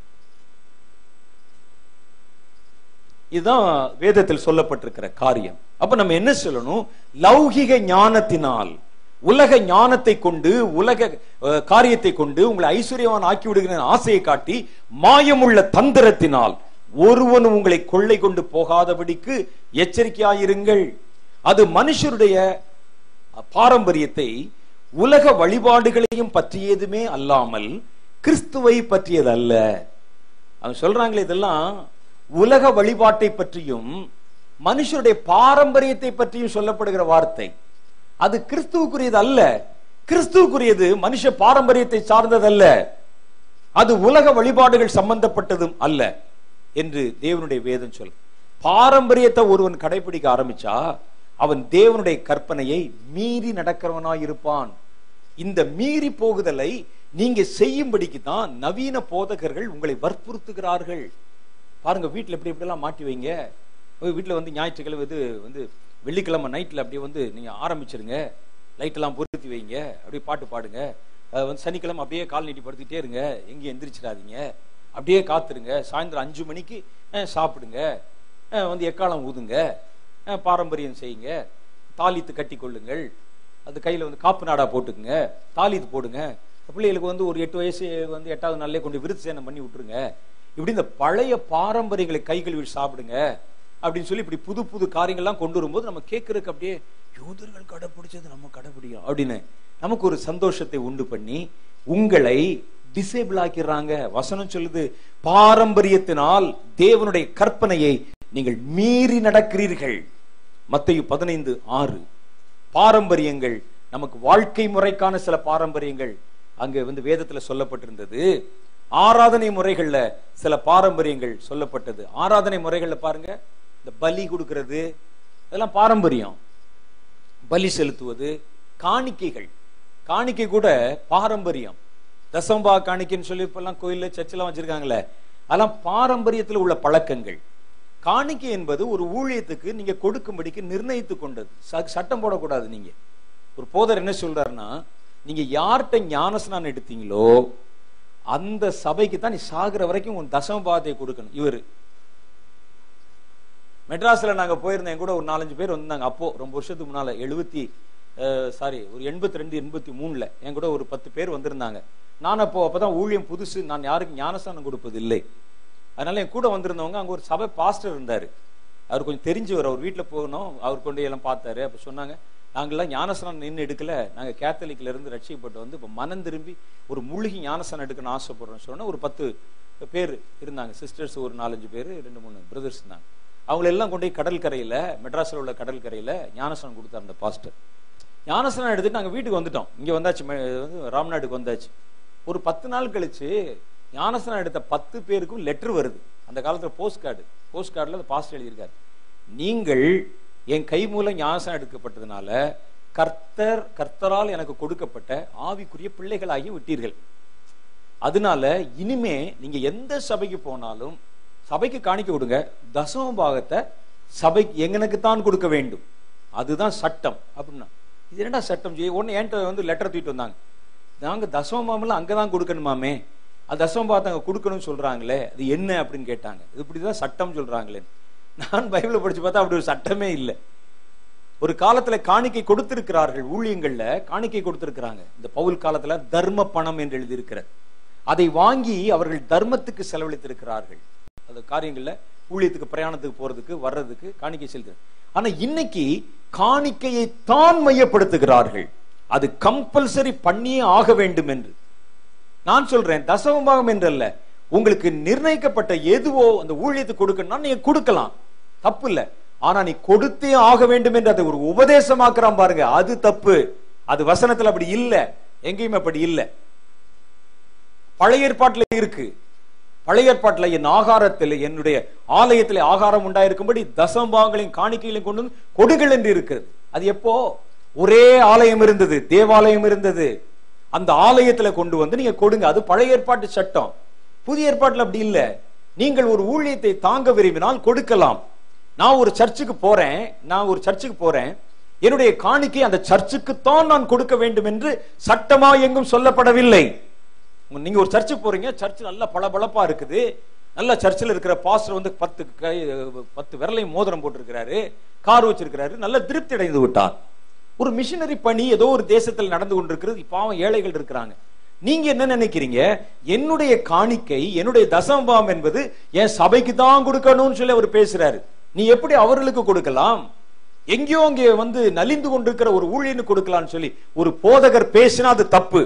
இதுதான் வேதத்தில் சொல்லப்பட்டிருக்கிற காரியம் அப்ப நம்ம என்ன சொல்லணும் லௌகிக ஞானத்தினால் உலக ஞானத்தை கொண்டு உலக அஹ், காரியத்தை கொண்டு உங்களை ஐஸ்வர்யவான் ஆக்கி விடுகிற ஆசையை காட்டி மாயமுள்ள தந்திரத்தினால் ஒருவனும் உங்களை கொள்ளை கொண்டு போகாதபடிக்கு எச்சரிக்கையாயிருங்கள் அது மனுஷருடைய பாரம்பரியத்தை உலக வழிபாடுகளையும் பற்றியதுமே அல்லாமல் கிறிஸ்துவை பற்றியது அல்ல அவங்க சொல்றாங்களே இதெல்லாம் உலக வழிபாட்டை பற்றியும் மனுஷருடைய பாரம்பரியத்தை பற்றியும் சொல்லப்படுகிற வார்த்தை அது கிறிஸ்துவுக்குரியது அல்ல கிறிஸ்துவுக்குரியது மனுஷ பாரம்பரியத்தை சார்ந்ததல்ல அது உலக வழிபாடுகள் சம்பந்தப்பட்டதும் அல்ல என்று தேவனுடைய வேதம் சொல் பாரம்பரியத்தை ஒருவன் கடைபிடிக்க ஆரம்பிச்சா அவன் தேவனுடைய கற்பனையை மீறி நடக்கிறவனாய் இருப்பான் இந்த மீறி போகுதலை நீங்க செய்யும்படிக்கு தான் நவீன போதகர்கள் உங்களை வற்புறுத்துகிறார்கள் பாருங்க வீட்டுல எப்படி எப்படி எல்லாம் மாட்டி வைங்க உங்க வீட்டுல வந்து ஞாயிற்றுக்கிழமை இது வந்து வெள்ளிக்கிழமை நைட்ல அப்படியே வந்து நீங்க ஆரம்பிச்சிருங்க லைட் எல்லாம் பொருத்தி வைங்க அப்படியே பாட்டு பாடுங்க அஹ் வந்து சனிக்கிழமை அப்படியே கால் நீட்டி படுத்துக்கிட்டே இருங்க எங்கேயும் எந்திரிச்சிடாதீங்க அப்படியே காத்துருங்க சாயந்தரம் அஞ்சு மணிக்கு அஹ், சாப்பிடுங்க அஹ், வந்து எக்காலம் ஊதுங்க அஹ், பாரம்பரியம் செய்யுங்க தாலித்து கட்டி கொள்ளுங்கள் அது கையில வந்து காப்பு நாடா போட்டுக்குங்க தாலித்து போடுங்க பிள்ளைகளுக்கு வந்து ஒரு எட்டு வயசு வந்து எட்டாவது நாள்லயே கொண்டு விருது சேனம் பண்ணி விட்டுருங்க இப்படி இந்த பழைய பாரம்பரியங்களை கை கழுவி சாப்பிடுங்க அப்படின்னு சொல்லி இப்படி புது புது காரியங்கள்லாம் கொண்டு வரும்போது நம்ம கேட்கறதுக்கு அப்படியே யூதர்கள் கடைப்பிடிச்சது நம்ம கடைப்பிடிக்கும் அப்படின்னு நமக்கு ஒரு சந்தோஷத்தை உண்டு பண்ணி உங்களை டிசேபிள் ஆக்கிடுறாங்க வசனம் சொல்லுது பாரம்பரியத்தினால் தேவனுடைய கற்பனையை நீங்கள் மீறி நடக்கிறீர்கள் மத்தேயு பதினைந்து ஆறு பாரம்பரியங்கள் நமக்கு வாழ்க்கை முறைக்கான சில பாரம்பரியங்கள் அங்க வந்து வேதத்துல சொல்லப்பட்டிருந்தது ஆராதனை முறைகள்ல சில பாரம்பரியங்கள் சொல்லப்பட்டது ஆராதனை முறைகள்ல பாருங்க இந்த பலி கொடுக்கிறது அதெல்லாம் பாரம்பரியம் பலி செலுத்துவது காணிக்கைகள் காணிக்கை கூட பாரம்பரியம் தசம்பா காணிக்கைன்னு சொல்லி இப்பெல்லாம் கோயில்ல சர்ச்செல்லாம் வச்சிருக்காங்களே அதெல்லாம் பாரம்பரியத்தில் உள்ள பழக்கங்கள் காணிக்கை என்பது ஒரு ஊழியத்துக்கு நீங்க கொடுக்கும்படிக்கு நிர்ணயித்து கொண்டது ச- சட்டம் போடக்கூடாது நீங்க ஒரு போதர் என்ன சொல்றாருன்னா நீங்க யார்கிட்ட ஞானஸ்நானம் எடுத்தீங்களோ அந்த சபைக்கு தான் நீ சாகுற வரைக்கும் உன் தசமபாதத்தை கொடுக்கணும் இவரு மெட்ராஸ்ல நாங்க போயிருந்தோம் என் கூட ஒரு நாலஞ்சு பேர் வந்தாங்க அப்போ ரொம்ப வருஷத்துக்கு முன்னால எழுபத்தி சாரி ஒரு எண்பத்தி ரெண்டு எண்பத்தி மூணுல என் கூட ஒரு பத்து பேர் வந்திருந்தாங்க நான் அப்போ அப்பதான் ஊழியம் புதுசு நான் யாருக்கும் ஞானஸ்தானம் கொடுப்பது இல்லை அதனால என் கூட வந்திருந்தவங்க அங்க ஒரு சபை பாஸ்டர் இருந்தாரு அவர் கொஞ்சம் தெரிஞ்சவர் அவர் வீட்டுல போகணும் அவர் கொண்டு எல்லாம் பார்த்தாரு அப்ப சொன்னாங்க நாங்கெல்லாம் ஞானஸ்தானம் நின்று எடுக்கல நாங்க கேத்தலிக்ல இருந்து ரட்சிக்கப்பட்டு வந்து இப்ப மனம் திரும்பி ஒரு மூழ்கி ஞானஸ்தானம் எடுக்கணும்னு ஆசைப்படுறோம் சொன்னா ஒரு பத்து பேர் இருந்தாங்க சிஸ்டர்ஸ் ஒரு நாலஞ்சு பேர் ரெண்டு மூணு பிரதர்ஸ் இருந்தாங்க அவங்கள எல்லாம் கொண்டு போய் கடற்கரையில மெட்ராஸ்ல உள்ள கடற்கரையில ஞானஸ்தானம் கொடுத்தார் அந்த பாஸ்டர் ஞானஸ்தானம் எடுத்துட்டு நாங்க வீட்டுக்கு வந்துட்டோம் இங்க வந்தாச்சு ம- வந்து ராம்நாடுக்கு வந்தாச்சு ஒரு பத்து நாள் கழிச்சு ஞானசனம் எடுத்த பத்து பேருக்கும் லெட்டர் வருது அந்த காலத்துல போஸ்ட் கார்டு போஸ்ட் கார்டுல பாஸ்ட் எழுதியிருக்காரு நீங்கள் என் கை மூலம் ஞானசனம் எடுக்கப்பட்டதுனால கர்த்தர் கர்த்தரால் எனக்கு கொடுக்கப்பட்ட ஆவிக்குரிய பிள்ளைகளாகி விட்டீர்கள் அதனால இனிமே நீங்க எந்த சபைக்கு போனாலும் சபைக்கு காணிக்க விடுங்க தசம பாகத்தை சபைக்கு எங்கனுக்கு தான் கொடுக்க வேண்டும் அதுதான் சட்டம் அப்படின்னா இது என்னடா சட்டம் செய்ய ஒன்னு என்கிட்ட வந்து லெட்டர் தூக்கிட்டு வந்தாங்க நாங்க தசம பாகம்லாம் அங்கதான் கொடுக்கணுமாமே அது தசம பாகத்தை அங்க கொடுக்கணும்னு சொல்றாங்களே அது என்ன அப்படின்னு கேட்டாங்க இது இப்படிதான் சட்டம் சொல்றாங்களே நான் பைபிளை படிச்சு பார்த்தா அப்படி ஒரு சட்டமே இல்லை ஒரு காலத்துல காணிக்கை கொடுத்திருக்கிறார்கள் ஊழியங்கள்ல காணிக்கை கொடுத்திருக்கிறாங்க இந்த பவுல் காலத்துல தர்ம பணம் என்று எழுதியிருக்கிறது அதை வாங்கி அவர்கள் தர்மத்துக்கு செலவழித்திருக்கிறார்கள் அந்த காரியங்கள்ல ஊழியத்துக்கு பிரயாணத்துக்கு போறதுக்கு வர்றதுக்கு காணிக்கை செலுத்து ஆனா இன்னைக்கு காணிக்கையை தான் மையப்படுத்துகிறார்கள் அது கம்பல்சரி பண்ணியே ஆக வேண்டும் என்று நான் சொல்றேன் தசமபாகம் என்றல்ல உங்களுக்கு நிர்ணயிக்கப்பட்ட எதுவோ அந்த ஊழியத்துக்கு கொடுக்கணும்னா நீங்க கொடுக்கலாம் தப்பு இல்ல ஆனா நீ கொடுத்தே ஆக வேண்டும் என்று அதை ஒரு உபதேசமாக்குறான் பாருங்க அது தப்பு அது வசனத்துல அப்படி இல்ல எங்கேயும் அப்படி இல்ல பழைய ஏற்பாட்டுல இருக்கு பழைய ஏற்பாட்டுல என் ஆகாரத்தில் என்னுடைய ஆலயத்தில் ஆகாரம் உண்டாயிருக்கும்படி தசம்பாங்களையும் காணிக்கைகளையும் கொண்டு வந்து கொடுங்கள் என்று இருக்கிறது அது எப்போ ஒரே ஆலயம் இருந்தது தேவாலயம் இருந்தது அந்த ஆலயத்துல கொண்டு வந்து நீங்க கொடுங்க அது பழைய ஏற்பாட்டு சட்டம் புதிய ஏற்பாட்டுல அப்படி இல்ல நீங்கள் ஒரு ஊழியத்தை தாங்க விரும்பினால் கொடுக்கலாம் நான் ஒரு சர்ச்சுக்கு போறேன் நான் ஒரு சர்ச்சுக்கு போறேன் என்னுடைய காணிக்கை அந்த சர்ச்சுக்குத்தான் நான் கொடுக்க வேண்டும் என்று சட்டமா எங்கும் சொல்லப்படவில்லை உங்க- நீங்க ஒரு சர்ச்சுக்கு போறீங்க சர்ச் நல்ல பளபளப்பா இருக்குது நல்ல சர்ச்சில் இருக்கிற பாஸ்டர் வந்து பத்து கை பத்து விரலையும் மோதிரம் போட்டிருக்கிறாரு கார் வச்சிருக்கிறாரு நல்ல திருப்தி அடைந்து விட்டார் ஒரு மிஷினரி பணி ஏதோ ஒரு தேசத்தில் நடந்து கொண்டிருக்கிறது பாவம் ஏழைகள் இருக்கிறாங்க நீங்க என்ன நினைக்கிறீங்க என்னுடைய காணிக்கை என்னுடைய தசமபாம் என்பது என் சபைக்கு தான் கொடுக்கணும்னு சொல்லி அவர் பேசுறாரு நீ எப்படி அவர்களுக்கு கொடுக்கலாம் எங்கேயோ அங்கே வந்து நலிந்து கொண்டிருக்கிற ஒரு ஊழியனுக்கு கொடுக்கலாம்னு சொல்லி ஒரு போதகர் பேசினா அது தப்பு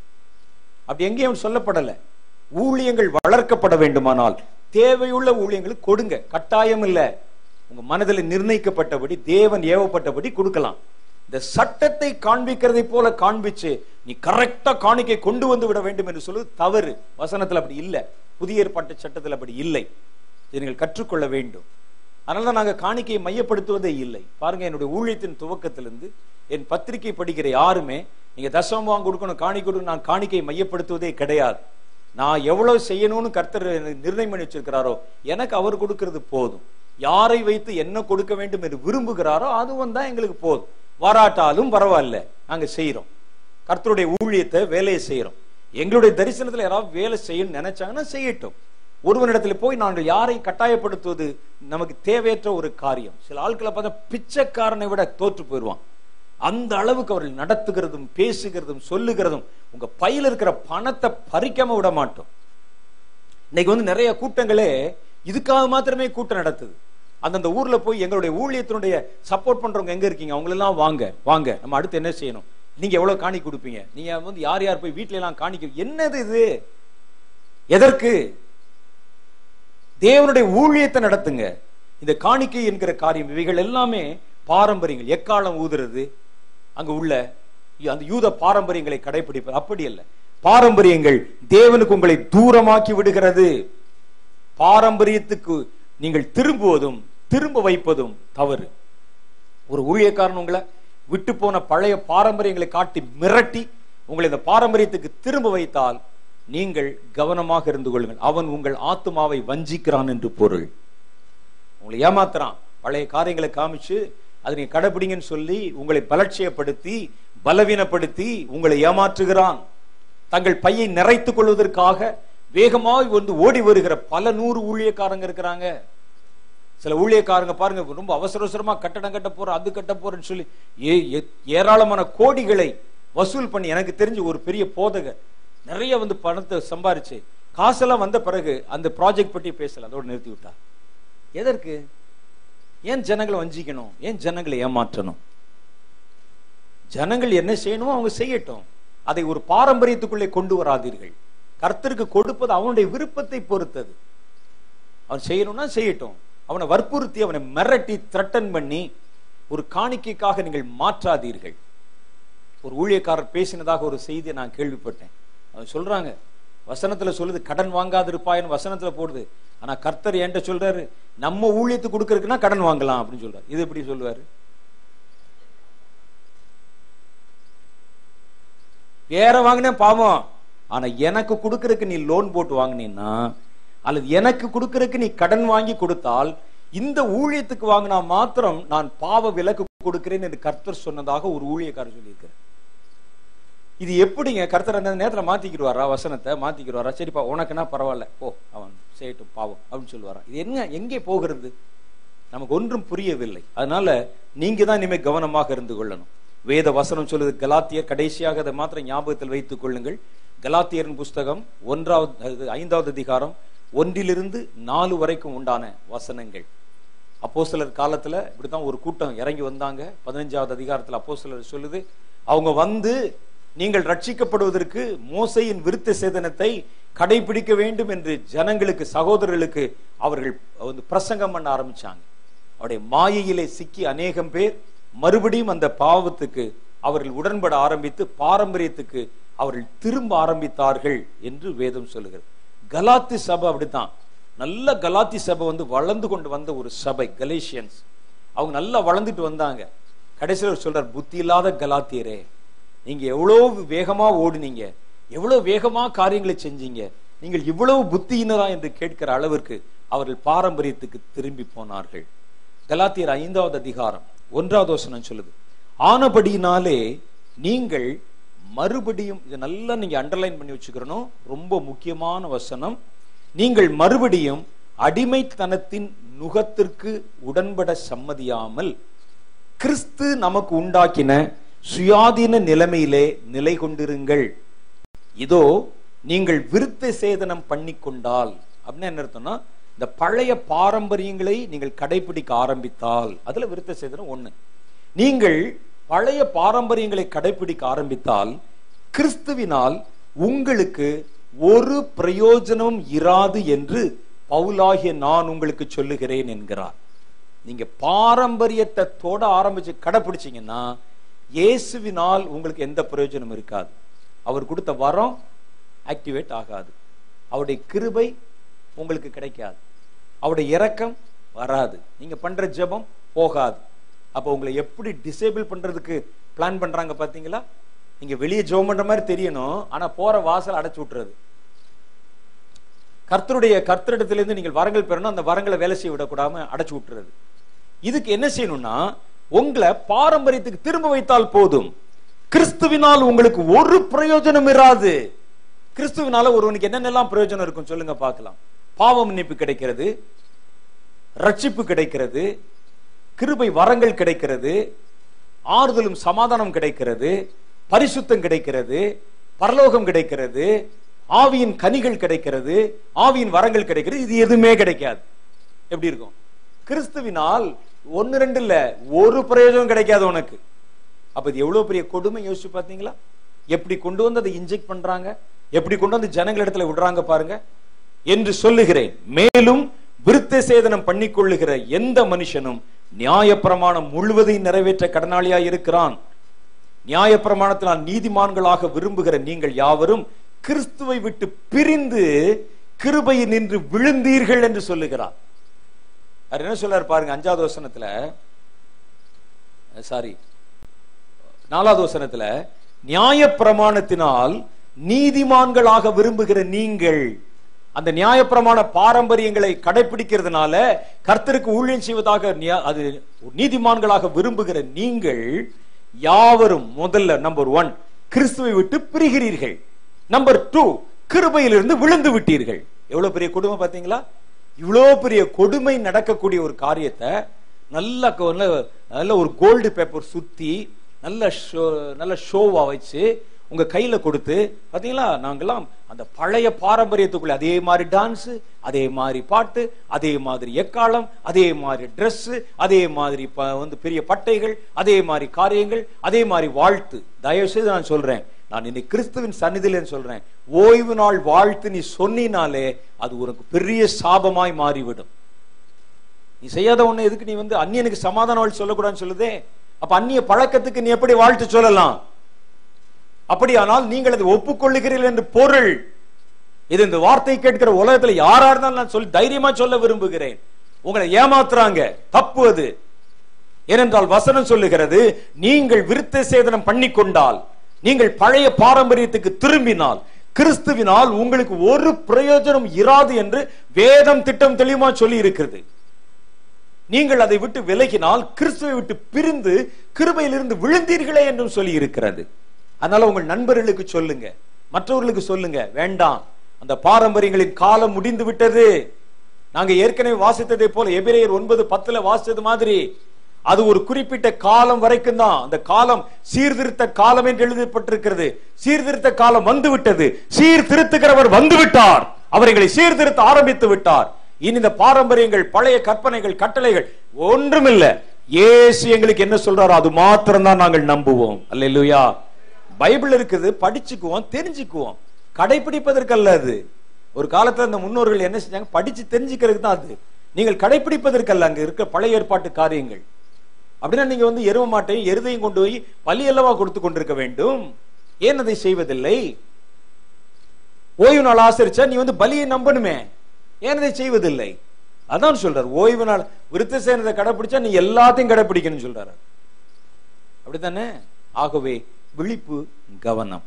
அப்படி எங்கேயும் சொல்லப்படல ஊழியங்கள் வளர்க்கப்பட வேண்டுமானால் தேவையுள்ள ஊழியங்களுக்கு கொடுங்க கட்டாயம் இல்ல உங்க மனதில் நிர்ணயிக்கப்பட்டபடி தேவன் ஏவப்பட்டபடி கொடுக்கலாம் இந்த சட்டத்தை காண்பிக்கிறதை போல காண்பிச்சு நீ கரெக்டா காணிக்கை கொண்டு வந்து விட வேண்டும் என்று சொல்வது தவறு வசனத்துல அப்படி இல்ல புதிய ஏற்பாட்டு சட்டத்தில் அப்படி இல்லை இதை நீங்கள் கற்றுக்கொள்ள வேண்டும் அதனால தான் நாங்க காணிக்கையை மையப்படுத்துவதே இல்லை பாருங்க என்னுடைய ஊழியத்தின் துவக்கத்திலிருந்து என் பத்திரிகை படிக்கிற யாருமே நீங்க தசமம் வாங்க கொடுக்கணும் காணி கொடுக்கணும் நான் காணிக்கையை மையப்படுத்துவதே கிடையாது நான் எவ்வளவு செய்யணும்னு கர்த்தர் எனக்கு நிர்ணயம் பண்ணி வச்சிருக்கிறாரோ எனக்கு அவர் கொடுக்கிறது போதும் யாரை வைத்து என்ன கொடுக்க வேண்டும் என்று விரும்புகிறாரோ அதுவும் தான் எங்களுக்கு போதும் வராட்டாலும் பரவாயில்ல நாங்க செய்யறோம் கர்த்தருடைய ஊழியத்தை வேலையை செய்யறோம் எங்களுடைய தரிசனத்துல யாராவது வேலை செய்யணும்னு நினைச்சாங்கன்னா செய்யட்டும் ஒருவனிடத்துல போய் நாங்கள் யாரையும் கட்டாயப்படுத்துவது நமக்கு தேவையற்ற ஒரு காரியம் சில ஆட்களை பார்த்தா பிச்சைக்காரனை விட தோற்று போயிடுவான் அந்த அளவுக்கு அவர்கள் நடத்துகிறதும் பேசுகிறதும் சொல்லுகிறதும் உங்க பையில இருக்கிற பணத்தை பறிக்காம விட மாட்டோம் இன்னைக்கு வந்து நிறைய கூட்டங்களே இதுக்காக மாத்திரமே கூட்டம் நடத்துது அந்தந்த ஊர்ல போய் எங்களுடைய ஊழியத்தினுடைய சப்போர்ட் பண்றவங்க எங்க இருக்கீங்க அவங்க எல்லாம் வாங்க வாங்க நம்ம அடுத்து என்ன செய்யணும் நீங்க எவ்வளவு காணி கொடுப்பீங்க நீங்க வந்து யார் யார் போய் வீட்ல எல்லாம் காணிக்க என்னது இது எதற்கு தேவனுடைய ஊழியத்தை நடத்துங்க இந்த காணிக்கை என்கிற காரியம் இவைகள் எல்லாமே பாரம்பரியங்கள் எக்காலம் ஊதுறது அங்க உள்ள அந்த யூத பாரம்பரியங்களை கடைபிடிப்பது அப்படி அல்ல பாரம்பரியங்கள் தேவனுக்கு உங்களை தூரமாக்கி விடுகிறது பாரம்பரியத்துக்கு நீங்கள் திரும்புவதும் திரும்ப வைப்பதும் தவறு ஒரு ஊழியக்காரன் உங்களை விட்டு போன பழைய பாரம்பரியங்களை காட்டி மிரட்டி உங்களை இந்த பாரம்பரியத்துக்கு திரும்ப வைத்தால் நீங்கள் கவனமாக இருந்து கொள்ளுங்கள் அவன் உங்கள் ஆத்மாவை வஞ்சிக்கிறான் என்று பொருள் உங்களை ஏமாத்துறான் பழைய காரியங்களை காமிச்சு அதை நீங்க கடைபிடிங்கன்னு சொல்லி உங்களை பலட்சியப்படுத்தி பலவீனப்படுத்தி உங்களை ஏமாற்றுகிறான் தங்கள் பையை நிறைத்துக் கொள்வதற்காக வேகமாக வந்து ஓடி வருகிற பல நூறு ஊழியக்காரங்க இருக்கிறாங்க சில ஊழியக்காரங்க பாருங்க ரொம்ப அவசர அவசரமா கட்டடம் கட்ட போறோம் அது கட்ட போறேன்னு சொல்லி ஏ ஏ- ஏராளமான கோடிகளை வசூல் பண்ணி எனக்கு தெரிஞ்சு ஒரு பெரிய போதகர் நிறைய வந்து பணத்தை சம்பாரிச்சு காசெல்லாம் வந்த பிறகு அந்த ப்ராஜெக்ட் பற்றி பேசல அதோட நிறுத்தி விட்டார் எதற்கு ஏன் ஜனங்களை வஞ்சிக்கணும் ஏன் ஜனங்களை ஏமாற்றணும் ஜனங்கள் என்ன செய்யணுமோ அவங்க செய்யட்டும் அதை ஒரு பாரம்பரியத்துக்குள்ளே கொண்டு வராதீர்கள் கர்த்தருக்கு கொடுப்பது அவனுடைய விருப்பத்தை பொறுத்தது அவன் செய்யணும்னா செய்யட்டும் அவனை வற்புறுத்தி அவனை மிரட்டி த்ரெட்டன் பண்ணி ஒரு காணிக்கைக்காக நீங்கள் மாற்றாதீர்கள் ஒரு ஊழியக்காரர் பேசினதாக ஒரு செய்தியை நான் கேள்விப்பட்டேன் அவன் சொல்றாங்க வசனத்துல சொல்லுது கடன் வாங்காதிருப்பாயின்னு வசனத்துல போடுது ஆனா கர்த்தர் என்கிட்ட சொல்றாரு நம்ம ஊழியத்துக்கு கொடுக்கறதுக்குன்னா கடன் வாங்கலாம் அப்படின்னு சொல்றாரு இது எப்படி சொல்லுவாரு வேற வாங்கினே பாவம் ஆனா எனக்கு கொடுக்கறதுக்கு நீ லோன் போட்டு வாங்கினீன்னா அல்லது எனக்கு கொடுக்கறதுக்கு நீ கடன் வாங்கி கொடுத்தால் இந்த ஊழியத்துக்கு வாங்கினா மாத்திரம் நான் பாவ விலக்கு கொடுக்கிறேன் என்று கர்த்தர் சொன்னதாக ஒரு ஊழியக்காரர் சொல்லியிருக்கிறார் இது எப்படிங்க கர்த்தர் அந்த நேரத்துல மாத்திக்கிடுவாரா வசனத்தை மாத்திக்கிடுவாரா சரிப்பா உனக்குன்னா பரவாயில்ல போ அவன் செய்யட்டும் பாவம் அப்படின்னு சொல்லுவாரா இது என்ன எங்கே போகிறது நமக்கு ஒன்றும் புரியவில்லை அதனால நீங்க தான் இனிமே கவனமாக இருந்து கொள்ளணும் வேத வசனம் சொல்லுது கலாத்தியர் கடைசியாக அதை மாத்திரம் ஞாபகத்தில் வைத்துக் கொள்ளுங்கள் கலாத்தியரின் புஸ்தகம் ஒன்றாவது அது ஐந்தாவது அதிகாரம் ஒன்றிலிருந்து நாலு வரைக்கும் உண்டான வசனங்கள் அப்போஸ்தலர் காலத்துல இப்படித்தான் ஒரு கூட்டம் இறங்கி வந்தாங்க பதினஞ்சாவது அதிகாரத்துல அப்போஸ்தலர் சொல்லுது அவங்க வந்து நீங்கள் ரட்சிக்கப்படுவதற்கு மோசையின் விருத்த சேதனத்தை கடைபிடிக்க வேண்டும் என்று ஜனங்களுக்கு சகோதரர்களுக்கு அவர்கள் வந்து பிரசங்கம் பண்ண ஆரம்பிச்சாங்க அவருடைய மாயையிலே சிக்கி அநேகம் பேர் மறுபடியும் அந்த பாவத்துக்கு அவர்கள் உடன்பட ஆரம்பித்து பாரம்பரியத்துக்கு அவர்கள் திரும்ப ஆரம்பித்தார்கள் என்று வேதம் சொல்லுகிறது கலாத்தி சபை அப்படித்தான் நல்ல கலாத்தி சபை வந்து வளர்ந்து கொண்டு வந்த ஒரு சபை கலேஷியன்ஸ் அவங்க நல்லா வளர்ந்துட்டு வந்தாங்க கடைசியில் அவர் சொல்றார் புத்தி இல்லாத கலாத்தியரே நீங்க எவ்வளவு வேகமா ஓடுனீங்க எவ்வளவு வேகமா காரியங்களை செஞ்சீங்க நீங்கள் இவ்வளவு புத்தியினரா என்று கேட்கிற அளவிற்கு அவர்கள் பாரம்பரியத்துக்கு திரும்பி போனார்கள் கலாத்தியர் ஐந்தாவது அதிகாரம் ஒன்றாவது வசனம் சொல்லுது ஆனபடியினாலே நீங்கள் மறுபடியும் இதை நல்லா நீங்க அண்டர்லைன் பண்ணி வச்சுக்கிறணும் ரொம்ப முக்கியமான வசனம் நீங்கள் மறுபடியும் அடிமைத்தனத்தின் நுகத்திற்கு உடன்பட சம்மதியாமல் கிறிஸ்து நமக்கு உண்டாக்கின சுயாதீன நிலைமையிலே நிலை கொண்டிருங்கள் இதோ நீங்கள் விருத்த சேதனம் பண்ணி கொண்டால் அப்படின்னு என்ன அர்த்தம்னா இந்த பழைய பாரம்பரியங்களை நீங்கள் கடைபிடிக்க ஆரம்பித்தால் அதுல விருத்த சேதனம் ஒண்ணு நீங்கள் பழைய பாரம்பரியங்களை கடைபிடிக்க ஆரம்பித்தால் கிறிஸ்துவினால் உங்களுக்கு ஒரு பிரயோஜனமும் இராது என்று பவுலாகிய நான் உங்களுக்கு சொல்லுகிறேன் என்கிறார் நீங்க பாரம்பரியத்தை தொட ஆரம்பிச்சு கடைபிடிச்சீங்கன்னா இயேசுவினால் உங்களுக்கு எந்த பிரயோஜனம் இருக்காது அவர் கொடுத்த வரம் ஆக்டிவேட் ஆகாது அவருடைய கிருபை உங்களுக்கு கிடைக்காது அவருடைய இரக்கம் வராது நீங்க பண்ற ஜெபம் போகாது அப்போ உங்களை எப்படி டிசேபிள் பண்றதுக்கு பிளான் பண்றாங்க பாத்தீங்களா நீங்க வெளியே ஜெபம் பண்ற மாதிரி தெரியணும் ஆனா போற வாசல் அடைச்சு விட்டுறது கர்த்தருடைய கர்த்தரிடத்திலிருந்து நீங்கள் வரங்கள் பெறணும் அந்த வரங்களை வேலை செய்ய விடக்கூடாம அடைச்சு விட்டுறது இதுக்கு என்ன செய்யணும்னா உங்களை பாரம்பரியத்துக்கு திரும்ப வைத்தால் போதும் கிறிஸ்துவினால் உங்களுக்கு ஒரு பிரயோஜனம் இராது கிறிஸ்துவினால ஒருவனுக்கு என்னென்னலாம் பிரயோஜனம் இருக்கும் சொல்லுங்க பார்க்கலாம் பாவ மன்னிப்பு கிடைக்கிறது ரட்சிப்பு கிடைக்கிறது கிருபை வரங்கள் கிடைக்கிறது ஆறுதலும் சமாதானம் கிடைக்கிறது பரிசுத்தம் கிடைக்கிறது பரலோகம் கிடைக்கிறது ஆவியின் கனிகள் கிடைக்கிறது ஆவியின் வரங்கள் கிடைக்கிறது இது எதுவுமே கிடைக்காது எப்படி இருக்கும் கிறிஸ்துவினால் ஒன்னு ரெண்டு இல்ல ஒரு பிரயோஜனம் கிடைக்காது உனக்கு அப்ப இது எவ்வளவு பெரிய கொடுமை யோசிச்சு பாத்தீங்களா எப்படி கொண்டு வந்து அதை இன்ஜெக்ட் பண்றாங்க எப்படி கொண்டு வந்து ஜனங்கள் இடத்துல விடுறாங்க பாருங்க என்று சொல்லுகிறேன் மேலும் விருத்த சேதனம் பண்ணிக்கொள்ளுகிற எந்த மனுஷனும் நியாயப்பிரமாணம் முழுவதையும் நிறைவேற்ற கடனாளியா இருக்கிறான் நியாயப்பிரமாணத்தினால் நீதிமான்களாக விரும்புகிற நீங்கள் யாவரும் கிறிஸ்துவை விட்டு பிரிந்து கிருபையில் நின்று விழுந்தீர்கள் என்று சொல்லுகிறார் அவர் என்ன சொல்றாரு பாருங்க அஞ்சாவது வசனத்துல சாரி நாலாவது வசனத்துல நியாய பிரமாணத்தினால் நீதிமான்களாக விரும்புகிற நீங்கள் அந்த நியாயப்பிரமாண பாரம்பரியங்களை கடைபிடிக்கிறதுனால கர்த்தருக்கு ஊழியம் செய்வதாக நியா- அது நீதிமான்களாக விரும்புகிற நீங்கள் யாவரும் முதல்ல நம்பர் ஒன் கிறிஸ்துவை விட்டு பிரிகிறீர்கள் நம்பர் டூ கிருபையிலிருந்து விழுந்து விட்டீர்கள் எவ்வளவு பெரிய கொடுமை பாத்தீங்களா இவ்வளவு பெரிய கொடுமை நடக்கக்கூடிய ஒரு காரியத்தை நல்ல க- நல்ல- நல்ல ஒரு கோல்டு பேப்பர் சுத்தி நல்ல ஷோ நல்ல ஷோவா வச்சு உங்க கையில கொடுத்து பாத்தீங்களா நாங்கெல்லாம் அந்த பழைய பாரம்பரியத்துக்குள்ள அதே மாதிரி டான்ஸ் அதே மாதிரி பாட்டு அதே மாதிரி எக்காலம் அதே மாதிரி Dress அதே மாதிரி ப- வந்து பெரிய பட்டைகள் அதே மாதிரி காரியங்கள் அதே மாதிரி வாழ்த்து தயவு செய்து நான் சொல்றேன் நான் இன்னைக்கு கிறிஸ்துவின் சந்நிதியில சொல்றேன் ஓய்வு நாள் வாழ்த்து நீ சொன்னினாலே அது உனக்கு பெரிய சாபமாய் மாறிவிடும் நீ செய்யாத ஒண்ணு எதுக்கு நீ வந்து அந்நியனுக்கு சமாதான வாழ்த்து சொல்லக்கூடாதுன்னு சொல்லுதே அப்ப அந்நிய பழக்கத்துக்கு நீ எப்படி வாழ்த்து சொல்லலாம் அப்படியானால் நீங்கள் அதை ஒப்புக்கொள்ளுகிறீர்கள் என்று பொருள் இது இந்த வார்த்தை கேட்கிற உலகத்துல யாரா இருந்தாலும் நான் சொல்லி தைரியமா சொல்ல விரும்புகிறேன் உங்களை ஏமாத்துறாங்க தப்பு அது ஏனென்றால் வசனம் சொல்லுகிறது நீங்கள் விருத்த சேதனம் பண்ணிக்கொண்டால் நீங்கள் பழைய பாரம்பரியத்துக்கு திரும்பினால் கிறிஸ்துவினால் உங்களுக்கு ஒரு பிரயோஜனம் இராது என்று வேதம் திட்டம் தெளிவா சொல்லி இருக்கிறது நீங்கள் அதை விட்டு விலகினால் கிறிஸ்துவை விட்டு பிரிந்து கிருபையிலிருந்து விழுந்தீர்களே என்றும் சொல்லி இருக்கிறது அதனால உங்கள் நண்பர்களுக்கு சொல்லுங்க மற்றவர்களுக்கு சொல்லுங்க வேண்டாம் அந்த பாரம்பரியங்களின் காலம் முடிந்து விட்டது நாங்க ஏற்கனவே வாசித்ததை போல எபிரேயர் ஒன்பது பத்துல வாசித்தது மாதிரி அது ஒரு குறிப்பிட்ட காலம் வரைக்கும் தான் அந்த காலம் சீர்திருத்த காலம் என்று எழுதப்பட்டிருக்கிறது சீர்திருத்த காலம் வந்து விட்டது சீர்திருத்துகிறவர் வந்து விட்டார் அவர் எங்களை சீர்திருத்த ஆரம்பித்து விட்டார் இனி இந்த பாரம்பரியங்கள் பழைய கற்பனைகள் கட்டளைகள் ஒன்றுமில்ல இயேசு எங்களுக்கு என்ன சொல்றாரோ அது மாத்திரம் தான் நாங்கள் நம்புவோம் அல்லேலூயா பைபிள் இருக்குது படிச்சுக்குவோம் தெரிஞ்சுக்குவோம் கடைபிடிப்பதற்கல்ல அது ஒரு காலத்துல அந்த முன்னோர்கள் என்ன செஞ்சாங்க படிச்சு தெரிஞ்சுக்கிறதுக்கு தான் அது நீங்கள் கடைபிடிப்பதற்கல்ல அங்க இருக்க பழைய ஏற்பாட்டு காரியங்கள் அப்படின்னா நீங்க வந்து எருவ மாட்டையும் எருதையும் கொண்டு போய் பலி அல்லவா கொடுத்து கொண்டிருக்க வேண்டும் ஏன் அதை செய்வதில்லை ஓய்வு நாள் ஆசரிச்சா நீ வந்து பலியை நம்பணுமே ஏன் அதை செய்வதில்லை அதான் சொல்றாரு ஓய்வு நாள் விருத்த சேனத்தை கடைபிடிச்சா நீ எல்லாத்தையும் கடைபிடிக்கணும்னு சொல்றாரு அப்படித்தானே ஆகவே விழிப்பு கவனம்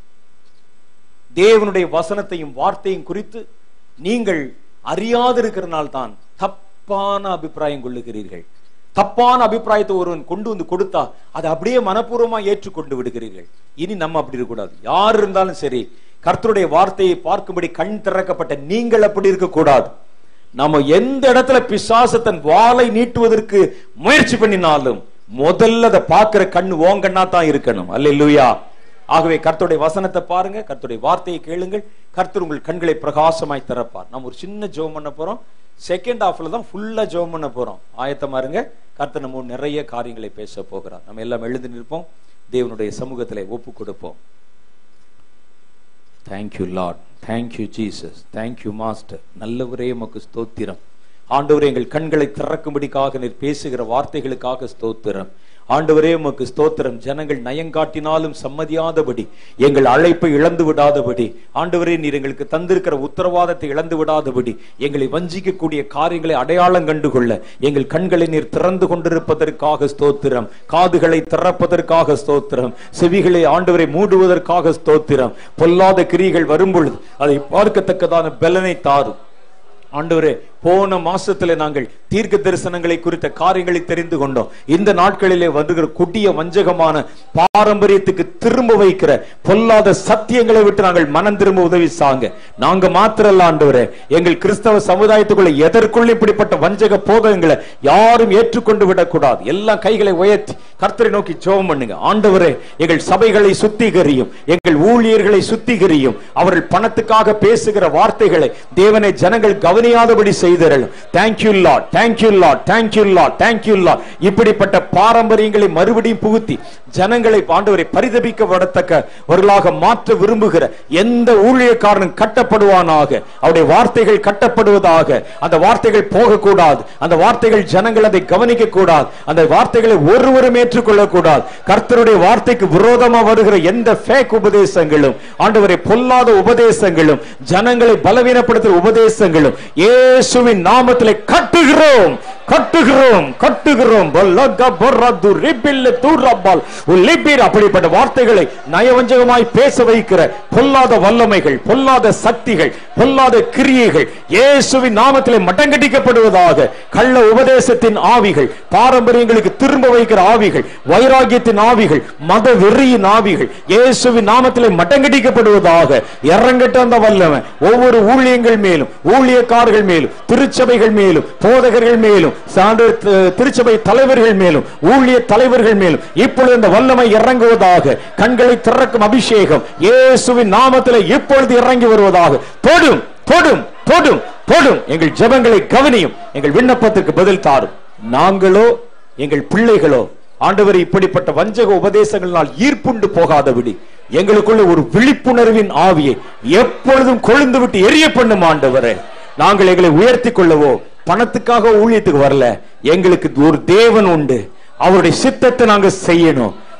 தேவனுடைய வசனத்தையும் வார்த்தையும் குறித்து நீங்கள் அறியாதிருக்கிறனால் தான் தப்பான அபிப்பிராயம் கொள்ளுகிறீர்கள் தப்பான அபிப்பிராயத்தை ஒருவன் கொண்டு வந்து கொடுத்தா அதை அப்படியே மனப்பூர்வமா ஏற்றுக்கொண்டு விடுகிறீர்கள் இனி நம்ம அப்படி இருக்கக்கூடாது யார் இருந்தாலும் சரி கர்த்தருடைய வார்த்தையை பார்க்கும்படி கண் திறக்கப்பட்ட நீங்கள் அப்படி இருக்கக்கூடாது நம்ம எந்த இடத்துல பிசாசு தன் வாளை நீட்டுவதற்கு முயற்சி பண்ணினாலும் முதல்ல அதை பார்க்கிற கண்ணு ஓங்கண்ணா தான் இருக்கணும் அல்லேலூயா ஆகவே கர்த்தருடைய வசனத்தை பாருங்க கர்த்தருடைய வார்த்தையை கேளுங்கள் கர்த்தர் உங்கள் கண்களை பிரகாசமாய் திறப்பார் நம்ம ஒரு சின்ன ஜெபம் பண்ண போறோம் செகண்ட் ஹாஃப்ல தான் ஃபுல்லா ஜெபம் பண்ண போறோம் ஆயத்தமா இருங்க கர்த்தர் நம்ம நிறைய காரியங்களை பேச போகிறார் நம்ம எல்லாம் எழுதி நிற்போம் தேவனுடைய சமூகத்திலே ஒப்பு கொடுப்போம் thank you Lord thank you Jesus thank you master நல்லவரே உமக்கு ஸ்தோத்திரம் ஆண்டவரே எங்கள் கண்களை திறக்கும்படிக்காக நீர் பேசுகிற வார்த்தைகளுக்காக ஸ்தோத்திரம் ஆண்டவரே உமக்கு ஸ்தோத்திரம் ஜனங்கள் நயங்காட்டினாலும் சம்மதியாதபடி எங்கள் அழைப்பை இழந்து விடாதபடி ஆண்டவரே நீர் எங்களுக்கு தந்திருக்கிற உத்தரவாதத்தை இழந்து விடாதபடி எங்களை வஞ்சிக்கக்கூடிய காரியங்களை அடையாளம் கண்டுகொள்ள எங்கள் கண்களை நீர் திறந்து கொண்டிருப்பதற்காக ஸ்தோத்திரம் காதுகளை திறப்பதற்காக ஸ்தோத்திரம் செவிகளை ஆண்டவரை மூடுவதற்காக ஸ்தோத்திரம் பொல்லாத கிரிகள் வரும்பொழுது அதை பார்க்கத்தக்கதான பலனை தாரும் ஆண்டவரே போன மாசத்துல நாங்கள் தீர்க்க தரிசனங்களை குறித்த காரியங்களை தெரிந்து கொண்டோம் இந்த நாட்களிலே வருகிற கொடிய வஞ்சகமான பாரம்பரியத்துக்கு திரும்ப வைக்கிற பொல்லாத சத்தியங்களை விட்டு நாங்கள் மனம் திரும்ப உதவி சாங்க நாங்க மாத்திரல்ல ஆண்டவரே எங்கள் கிறிஸ்தவ சமுதாயத்துக்குள்ள எதற்குள்ள இப்படிப்பட்ட வஞ்சக போதகங்களை யாரும் ஏற்றுக்கொண்டு விடக்கூடாது எல்லாம் கைகளை உயர்த்தி கர்த்தரை நோக்கி ஜெபம் பண்ணுங்க ஆண்டவரே எங்கள் சபைகளை சுத்திகரியும் எங்கள் ஊழியர்களை சுத்திகரியும் அவர்கள் பணத்துக்காக பேசுகிற வார்த்தைகளை தேவனை ஜனங்கள் கவனியாதபடி செய்தரலும் thank you Lord thank you Lord thank you Lord thank you Lord இப்படிப்பட்ட பாரம்பரியங்களை மறுபடியும் புகுத்தி ஜனங்களை ஆண்டவரை பரிதபிக்கப்படத்தக்கவர்களாக மாற்ற விரும்புகிற எந்த ஊழியக்காரனும் கட்டப்படுவானாக அவருடைய வார்த்தைகள் கட்டப்படுவதாக அந்த வார்த்தைகள் போகக்கூடாது அந்த வார்த்தைகள் ஜனங்கள் அதை கவனிக்க கூடாது அந்த வார்த்தைகளை ஒருவரும் ஏற்றுக்கொள்ளக் கூடாது கர்த்தருடைய வார்த்தைக்கு விரோதமா வருகிற எந்த ஃபேக் உபதேசங்களும் ஆண்டவரை பொல்லாத உபதேசங்களும் ஜனங்களை பலவீனப்படுத்துகிற உபதேசங்களும் இயேசுவின் நாமத்திலே கட்டுகிறோம் கட்டுகிறோம் கட்டுகிறோம் பல்லக பர்ரது ரிபில்ல தூரப்பால் உல்லிபீர் அப்படிப்பட்ட வார்த்தைகளை நயவஞ்சகமாய் பேச வைக்கிற பொல்லாத வல்லமைகள் பொல்லாத சக்திகள் பொல்லாத கிரியைகள் இயேசுவின் நாமத்திலே மட்டங்கடிக்கப்படுவதாக கள்ள உபதேசத்தின் ஆவிகள் பாரம்பரியங்களுக்கு திரும்ப வைக்கிற ஆவிகள் வைராகியத்தின் ஆவிகள் மத வெறியின் ஆவிகள் இயேசுவின் நாமத்திலே மட்டங்கடிக்கப்படுவதாக இறங்கட்ட அந்த வல்லமை ஒவ்வொரு ஊழியங்கள் மேலும் ஊழியக்காரர்கள் மேலும் திருச்சபைகள் மேலும் போதகர்கள் மேலும் சான்று தி- திருச்சபை தலைவர்கள் மேலும் ஊழிய தலைவர்கள் மேலும் இப்பொழுது இந்த வல்லமை இறங்குவதாக கண்களை திறக்கும் அபிஷேகம் இயேசுவின் நாமத்திலே இப்பொழுது இறங்கி வருவதாக தொடும் தொடும் தொடும் தொடும் எங்கள் ஜெபங்களை கவனியும் எங்கள் விண்ணப்பத்திற்கு பதில் தாரும் நாங்களோ எங்கள் பிள்ளைகளோ ஆண்டவர் இப்படிப்பட்ட வஞ்சக உபதேசங்களினால் ஈர்ப்புண்டு போகாதபடி எங்களுக்குள்ள ஒரு விழிப்புணர்வின் ஆவியை எப்பொழுதும் கொழுந்து விட்டு எரிய பண்ணும் ஆண்டவரே நாங்கள் எங்களை உயர்த்தி கொள்ளவோ பணத்துக்காக ஊழியத்துக்கு வரல எங்களுக்கு ஒரு தேவன் உண்டு அவருடைய சித்தத்தை நாங்க செய்யணும்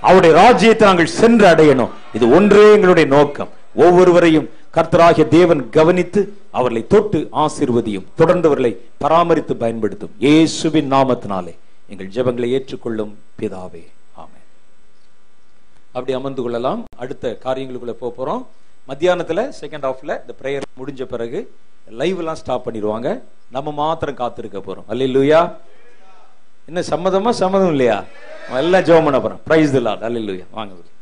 அவருடைய ராஜ்யத்தை நாங்கள் சென்று அடையணும் இது ஒன்றே எங்களுடைய நோக்கம் ஒவ்வொருவரையும் கர்த்தராகிய தேவன் கவனித்து அவர்களை தொட்டு ஆசீர்வதியும் தொடர்ந்தவர்களை பராமரித்து பயன்படுத்தும் இயேசுவின் நாமத்தினாலே எங்கள் ஜெபங்களை ஏற்றுக்கொள்ளும் பிதாவே ஆமென் அப்படி அமர்ந்து கொள்ளலாம் அடுத்த காரியங்களுக்குள்ள போக போறோம் மத்தியானத்துல செகண்ட் ஹாஃப்ல இந்த பிரேயர் முடிஞ்ச பிறகு லைவ் எல்லாம் ஸ்டாப் பண்ணிடுவாங்க நம்ம மாத்திரம் காத்திருக்க போறோம் அல்லேலூயா என்ன சம்மதமா சம்மதம் இல்லையா எல்லாம் ஜெபம் பண்ண போறோம் பிரைஸ் தி லார்ட் அல்லேலூயா வாங்க